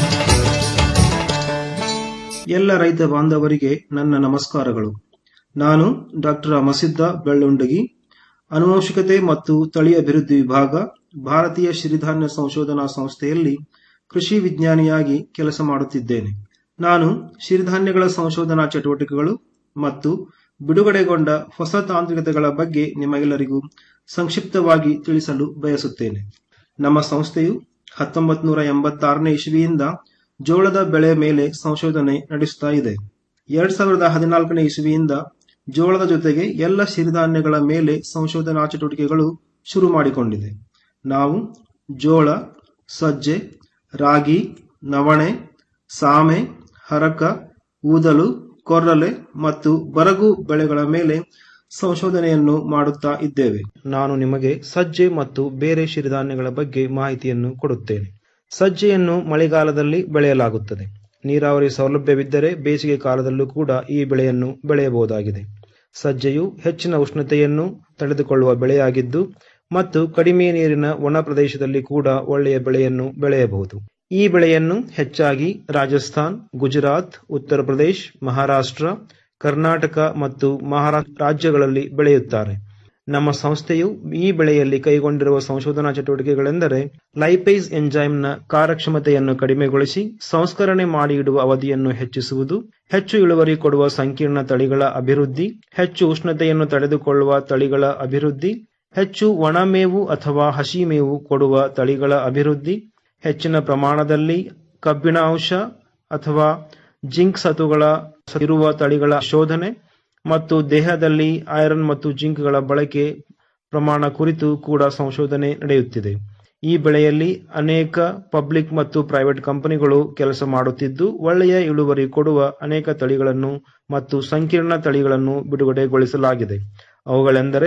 ಎಲ್ಲ ರೈತ ಬಾಂಧವರಿಗೆ ನನ್ನ ನಮಸ್ಕಾರಗಳು ನಾನು ಡಾಕ್ಟರ್ ಅಮಸಿದ್ದ ಬೆಳ್ಳುಂಡಗಿ ಅನುವಂಶಿಕತೆ ಮತ್ತು ತಳಿ ಅಭಿವೃದ್ಧಿ ವಿಭಾಗ ಭಾರತೀಯ ಸಿರಿಧಾನ್ಯ ಸಂಶೋಧನಾ ಸಂಸ್ಥೆಯಲ್ಲಿ ಕೃಷಿ ವಿಜ್ಞಾನಿಯಾಗಿ ಕೆಲಸ ಮಾಡುತ್ತಿದ್ದೇನೆ ನಾನು ಸಿರಿಧಾನ್ಯಗಳ ಸಂಶೋಧನಾ ಚಟುವಟಿಕೆಗಳು ಮತ್ತು ಬಿಡುಗಡೆಗೊಂಡ ಹೊಸ ತಾಂತ್ರಿಕತೆಗಳ ಬಗ್ಗೆ ನಿಮಗೆಲ್ಲರಿಗೂ ಸಂಕ್ಷಿಪ್ತವಾಗಿ ತಿಳಿಸಲು ಬಯಸುತ್ತೇನೆ ನಮ್ಮ ಸಂಸ್ಥೆಯು ಹತ್ತೊಂಬತ್ತು ನೂರ ಎಂಬತ್ತಾರನೇ ಇಸವಿಯಿಂದ ಜೋಳದ ಬೆಳೆ ಮೇಲೆ ಸಂಶೋಧನೆ ನಡೆಸುತ್ತಾ ಇದೆ ಎರಡ್ ಸಾವಿರದ ಹದಿನಾಲ್ಕನೇ ಇಸವಿಯಿಂದ ಜೋಳದ ಜೊತೆಗೆ ಎಲ್ಲ ಸಿರಿಧಾನ್ಯಗಳ ಮೇಲೆ ಸಂಶೋಧನಾ ಚಟುವಟಿಕೆಗಳು ಶುರು ಮಾಡಿಕೊಂಡಿದೆ ನಾವು ಜೋಳ ಸಜ್ಜೆ ರಾಗಿ ನವಣೆ ಸಾಮೆ ಹರಕ ಊದಲು ಕೊರ್ರಲೆ ಮತ್ತು ಬರಗು ಬೆಳೆಗಳ ಮೇಲೆ ಸಂಶೋಧನೆಯನ್ನು ಮಾಡುತ್ತಾ ಇದ್ದೇವೆ ನಾನು ನಿಮಗೆ ಸಜ್ಜೆ ಮತ್ತು ಬೇರೆ ಸಿರಿಧಾನ್ಯಗಳ ಬಗ್ಗೆ ಮಾಹಿತಿಯನ್ನು ಕೊಡುತ್ತೇನೆ ಸಜ್ಜೆಯನ್ನು ಮಳೆಗಾಲದಲ್ಲಿ ಬೆಳೆಯಲಾಗುತ್ತದೆ ನೀರಾವರಿ ಸೌಲಭ್ಯವಿದ್ದರೆ ಬೇಸಿಗೆ ಕಾಲದಲ್ಲೂ ಕೂಡ ಈ ಬೆಳೆಯನ್ನು ಬೆಳೆಯಬಹುದಾಗಿದೆ ಸಜ್ಜೆಯು ಹೆಚ್ಚಿನ ಉಷ್ಣತೆಯನ್ನು ತಡೆದುಕೊಳ್ಳುವ ಬೆಳೆಯಾಗಿದ್ದು ಮತ್ತು ಕಡಿಮೆ ನೀರಿನ ಒಣ ಪ್ರದೇಶದಲ್ಲಿ ಕೂಡ ಒಳ್ಳೆಯ ಬೆಳೆಯನ್ನು ಬೆಳೆಯಬಹುದು ಈ ಬೆಳೆಯನ್ನು ಹೆಚ್ಚಾಗಿ ರಾಜಸ್ಥಾನ್ ಗುಜರಾತ್ ಉತ್ತರ ಪ್ರದೇಶ್ ಮಹಾರಾಷ್ಟ್ರ ಕರ್ನಾಟಕ ಮತ್ತು ಮಹಾರಾಷ್ಟ್ರ ರಾಜ್ಯಗಳಲ್ಲಿ ಬೆಳೆಯುತ್ತಾರೆ ನಮ್ಮ ಸಂಸ್ಥೆಯು ಈ ಬೆಳೆಯಲ್ಲಿ ಕೈಗೊಂಡಿರುವ ಸಂಶೋಧನಾ ಚಟುವಟಿಕೆಗಳೆಂದರೆ ಲೈಪೈಸ್ ಎಂಜೈಮ್ನ ಕಾರ್ಯಕ್ಷಮತೆಯನ್ನು ಕಡಿಮೆಗೊಳಿಸಿ ಸಂಸ್ಕರಣೆ ಮಾಡಿ ಇಡುವ ಅವಧಿಯನ್ನು ಹೆಚ್ಚಿಸುವುದು ಹೆಚ್ಚು ಇಳುವರಿ ಕೊಡುವ ಸಂಕೀರ್ಣ ತಳಿಗಳ ಅಭಿವೃದ್ಧಿ ಹೆಚ್ಚು ಉಷ್ಣತೆಯನ್ನು ತಡೆದುಕೊಳ್ಳುವ ತಳಿಗಳ ಅಭಿವೃದ್ಧಿ ಹೆಚ್ಚು ಒಣಮೇವು ಅಥವಾ ಹಸಿ ಮೇವು ಕೊಡುವ ತಳಿಗಳ ಅಭಿವೃದ್ಧಿ ಹೆಚ್ಚಿನ ಪ್ರಮಾಣದಲ್ಲಿ ಕಬ್ಬಿಣ ಅಂಶ ಅಥವಾ ಜಿಂಕ್ ಸತುಗಳ ಇರುವ ತಳಿಗಳ ಶೋಧನೆ ಮತ್ತು ದೇಹದಲ್ಲಿ ಐರನ್ ಮತ್ತು ಜಿಂಕ್ಗಳ ಬಳಕೆ ಪ್ರಮಾಣ ಕುರಿತು ಕೂಡ ಸಂಶೋಧನೆ ನಡೆಯುತ್ತಿದೆ ಈ ಬೆಳೆಯಲ್ಲಿ ಅನೇಕ ಪಬ್ಲಿಕ್ ಮತ್ತು ಪ್ರೈವೇಟ್ ಕಂಪನಿಗಳು ಕೆಲಸ ಮಾಡುತ್ತಿದ್ದು ಒಳ್ಳೆಯ ಇಳುವರಿ ಕೊಡುವ ಅನೇಕ ತಳಿಗಳನ್ನು ಮತ್ತು ಸಂಕೀರ್ಣ ತಳಿಗಳನ್ನು ಬಿಡುಗಡೆಗೊಳಿಸಲಾಗಿದೆ ಅವುಗಳೆಂದರೆ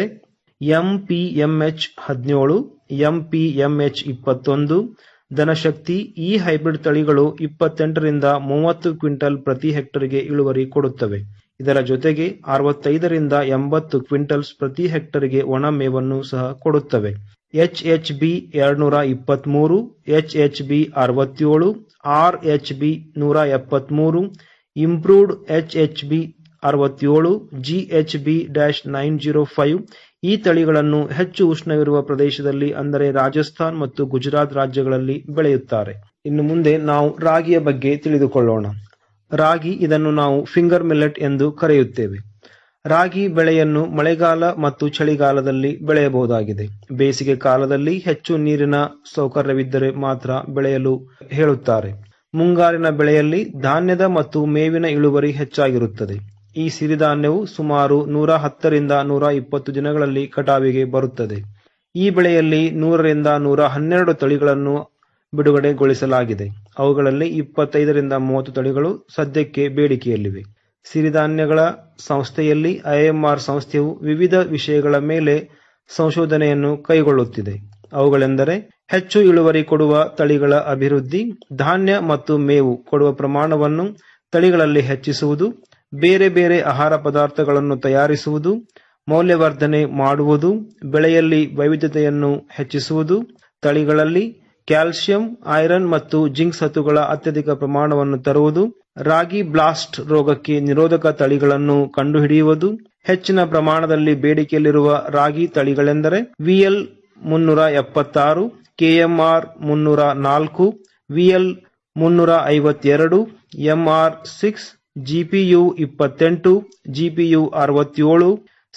ಎಂಪಿಎಂಎಚ್ ಹದಿನೇಳು ಎಂಪಿಎಂಎಚ್ ಇಪ್ಪತ್ತೊಂದು ಧನಶಕ್ತಿ ಈ ಹೈಬ್ರಿಡ್ ತಳಿಗಳು ಇಪ್ಪತ್ತೆಂಟರಿಂದ ಮೂವತ್ತು ಕ್ವಿಂಟಲ್ ಪ್ರತಿ ಹೆಕ್ಟರ್ಗೆ ಇಳುವರಿ ಕೊಡುತ್ತವೆ ಇದರ ಜೊತೆಗೆ ಅರವತ್ತೈದರಿಂದ ಎಂಬತ್ತು ಕ್ವಿಂಟಲ್ಸ್ ಪ್ರತಿ ಹೆಕ್ಟರ್ಗೆ ಒಣ ಮೇವನ್ನು ಸಹ ಕೊಡುತ್ತವೆ ಎಚ್ ಎಚ್ ಬಿ ಎರಡ್ನೂರ ಇಪ್ಪತ್ಮೂರು ಎಚ್ ಎಚ್ ಬಿ ಅರವತ್ತೇಳು ಆರ್ ಎಚ್ ಬಿ ನೂರ ಎಪ್ಪತ್ಮೂರು ಇಂಪ್ರೂವ್ಡ್ ಎಚ್ ಎಚ್ ಬಿ ಅರವತ್ತೇಳು G H B dash nine zero five ಈ ತಳಿಗಳನ್ನು ಹೆಚ್ಚು ಉಷ್ಣವಿರುವ ಪ್ರದೇಶದಲ್ಲಿ ಅಂದರೆ ರಾಜಸ್ಥಾನ್ ಮತ್ತು ಗುಜರಾತ್ ರಾಜ್ಯಗಳಲ್ಲಿ ಬೆಳೆಯುತ್ತಾರೆ ಇನ್ನು ಮುಂದೆ ನಾವು ರಾಗಿಯ ಬಗ್ಗೆ ತಿಳಿದುಕೊಳ್ಳೋಣ ರಾಗಿ ಇದನ್ನು ನಾವು ಫಿಂಗರ್ ಮಿಲ್ಲೆಟ್ ಎಂದು ಕರೆಯುತ್ತೇವೆ ರಾಗಿ ಬೆಳೆಯನ್ನು ಮಳೆಗಾಲ ಮತ್ತು ಚಳಿಗಾಲದಲ್ಲಿ ಬೆಳೆಯಬಹುದಾಗಿದೆ ಬೇಸಿಗೆ ಕಾಲದಲ್ಲಿ ಹೆಚ್ಚು ನೀರಿನ ಸೌಕರ್ಯವಿದ್ದರೆ ಮಾತ್ರ ಬೆಳೆಯಲು ಹೇಳುತ್ತಾರೆ ಮುಂಗಾರಿನ ಬೆಳೆಯಲ್ಲಿ ಧಾನ್ಯದ ಮತ್ತು ಮೇವಿನ ಇಳುವರಿ ಹೆಚ್ಚಾಗಿರುತ್ತದೆ ಈ ಸಿರಿಧಾನ್ಯವು ಸುಮಾರು ನೂರ ಹತ್ತರಿಂದ ನೂರ ಇಪ್ಪತ್ತು ದಿನಗಳಲ್ಲಿ ಕಟಾವಿಗೆ ಬರುತ್ತದೆ ಈ ಬೆಳೆಯಲ್ಲಿ ನೂರರಿಂದ ನೂರ ಹನ್ನೆರಡು ತಳಿಗಳನ್ನು ಬಿಡುಗಡೆಗೊಳಿಸಲಾಗಿದೆ ಅವುಗಳಲ್ಲಿ ಇಪ್ಪತ್ತೈದರಿಂದ ಮೂವತ್ತು ತಳಿಗಳು ಸದ್ಯಕ್ಕೆ ಬೇಡಿಕೆಯಲ್ಲಿವೆ ಸಿರಿಧಾನ್ಯಗಳ ಸಂಸ್ಥೆಯಲ್ಲಿ ಐಎಂಆರ್ ಸಂಸ್ಥೆಯು ವಿವಿಧ ವಿಷಯಗಳ ಮೇಲೆ ಸಂಶೋಧನೆಯನ್ನು ಕೈಗೊಳ್ಳುತ್ತಿದೆ ಅವುಗಳೆಂದರೆ ಹೆಚ್ಚು ಇಳುವರಿ ಕೊಡುವ ತಳಿಗಳ ಅಭಿವೃದ್ಧಿ ಧಾನ್ಯ ಮತ್ತು ಮೇವು ಕೊಡುವ ಪ್ರಮಾಣವನ್ನು ತಳಿಗಳಲ್ಲಿ ಹೆಚ್ಚಿಸುವುದು ಬೇರೆ ಬೇರೆ ಆಹಾರ ಪದಾರ್ಥಗಳನ್ನು ತಯಾರಿಸುವುದು ಮೌಲ್ಯವರ್ಧನೆ ಮಾಡುವುದು ಬೆಳೆಯಲ್ಲಿ ವೈವಿಧ್ಯತೆಯನ್ನು ಹೆಚ್ಚಿಸುವುದು ತಳಿಗಳಲ್ಲಿ ಕ್ಯಾಲ್ಸಿಯಂ ಐರನ್ ಮತ್ತು ಜಿಂಕ್ ಸತ್ತುಗಳ ಅತ್ಯಧಿಕ ಪ್ರಮಾಣವನ್ನು ತರುವುದು ರಾಗಿ ಬ್ಲಾಸ್ಟ್ ರೋಗಕ್ಕೆ ನಿರೋಧಕ ತಳಿಗಳನ್ನು ಕಂಡುಹಿಡಿಯುವುದು ಹೆಚ್ಚಿನ ಪ್ರಮಾಣದಲ್ಲಿ ಬೇಡಿಕೆಯಲ್ಲಿರುವ ರಾಗಿ ತಳಿಗಳೆಂದರೆ ವಿಎಲ್ ಮುನ್ನೂರ ಎಪ್ಪತ್ತಾರು ಕೆಎಂಆರ್ ಮುನ್ನೂರ ನಾಲ್ಕು ವಿಎಲ್ ಮುನ್ನೂರ ಐವತ್ತೆರಡು ಎಂಆರ್ ಸಿಕ್ಸ್ ಜಿಪಿಯು ಇಪ್ಪತ್ತೆಂಟು ಜಿಪಿಯು ಅರವತ್ತೇಳು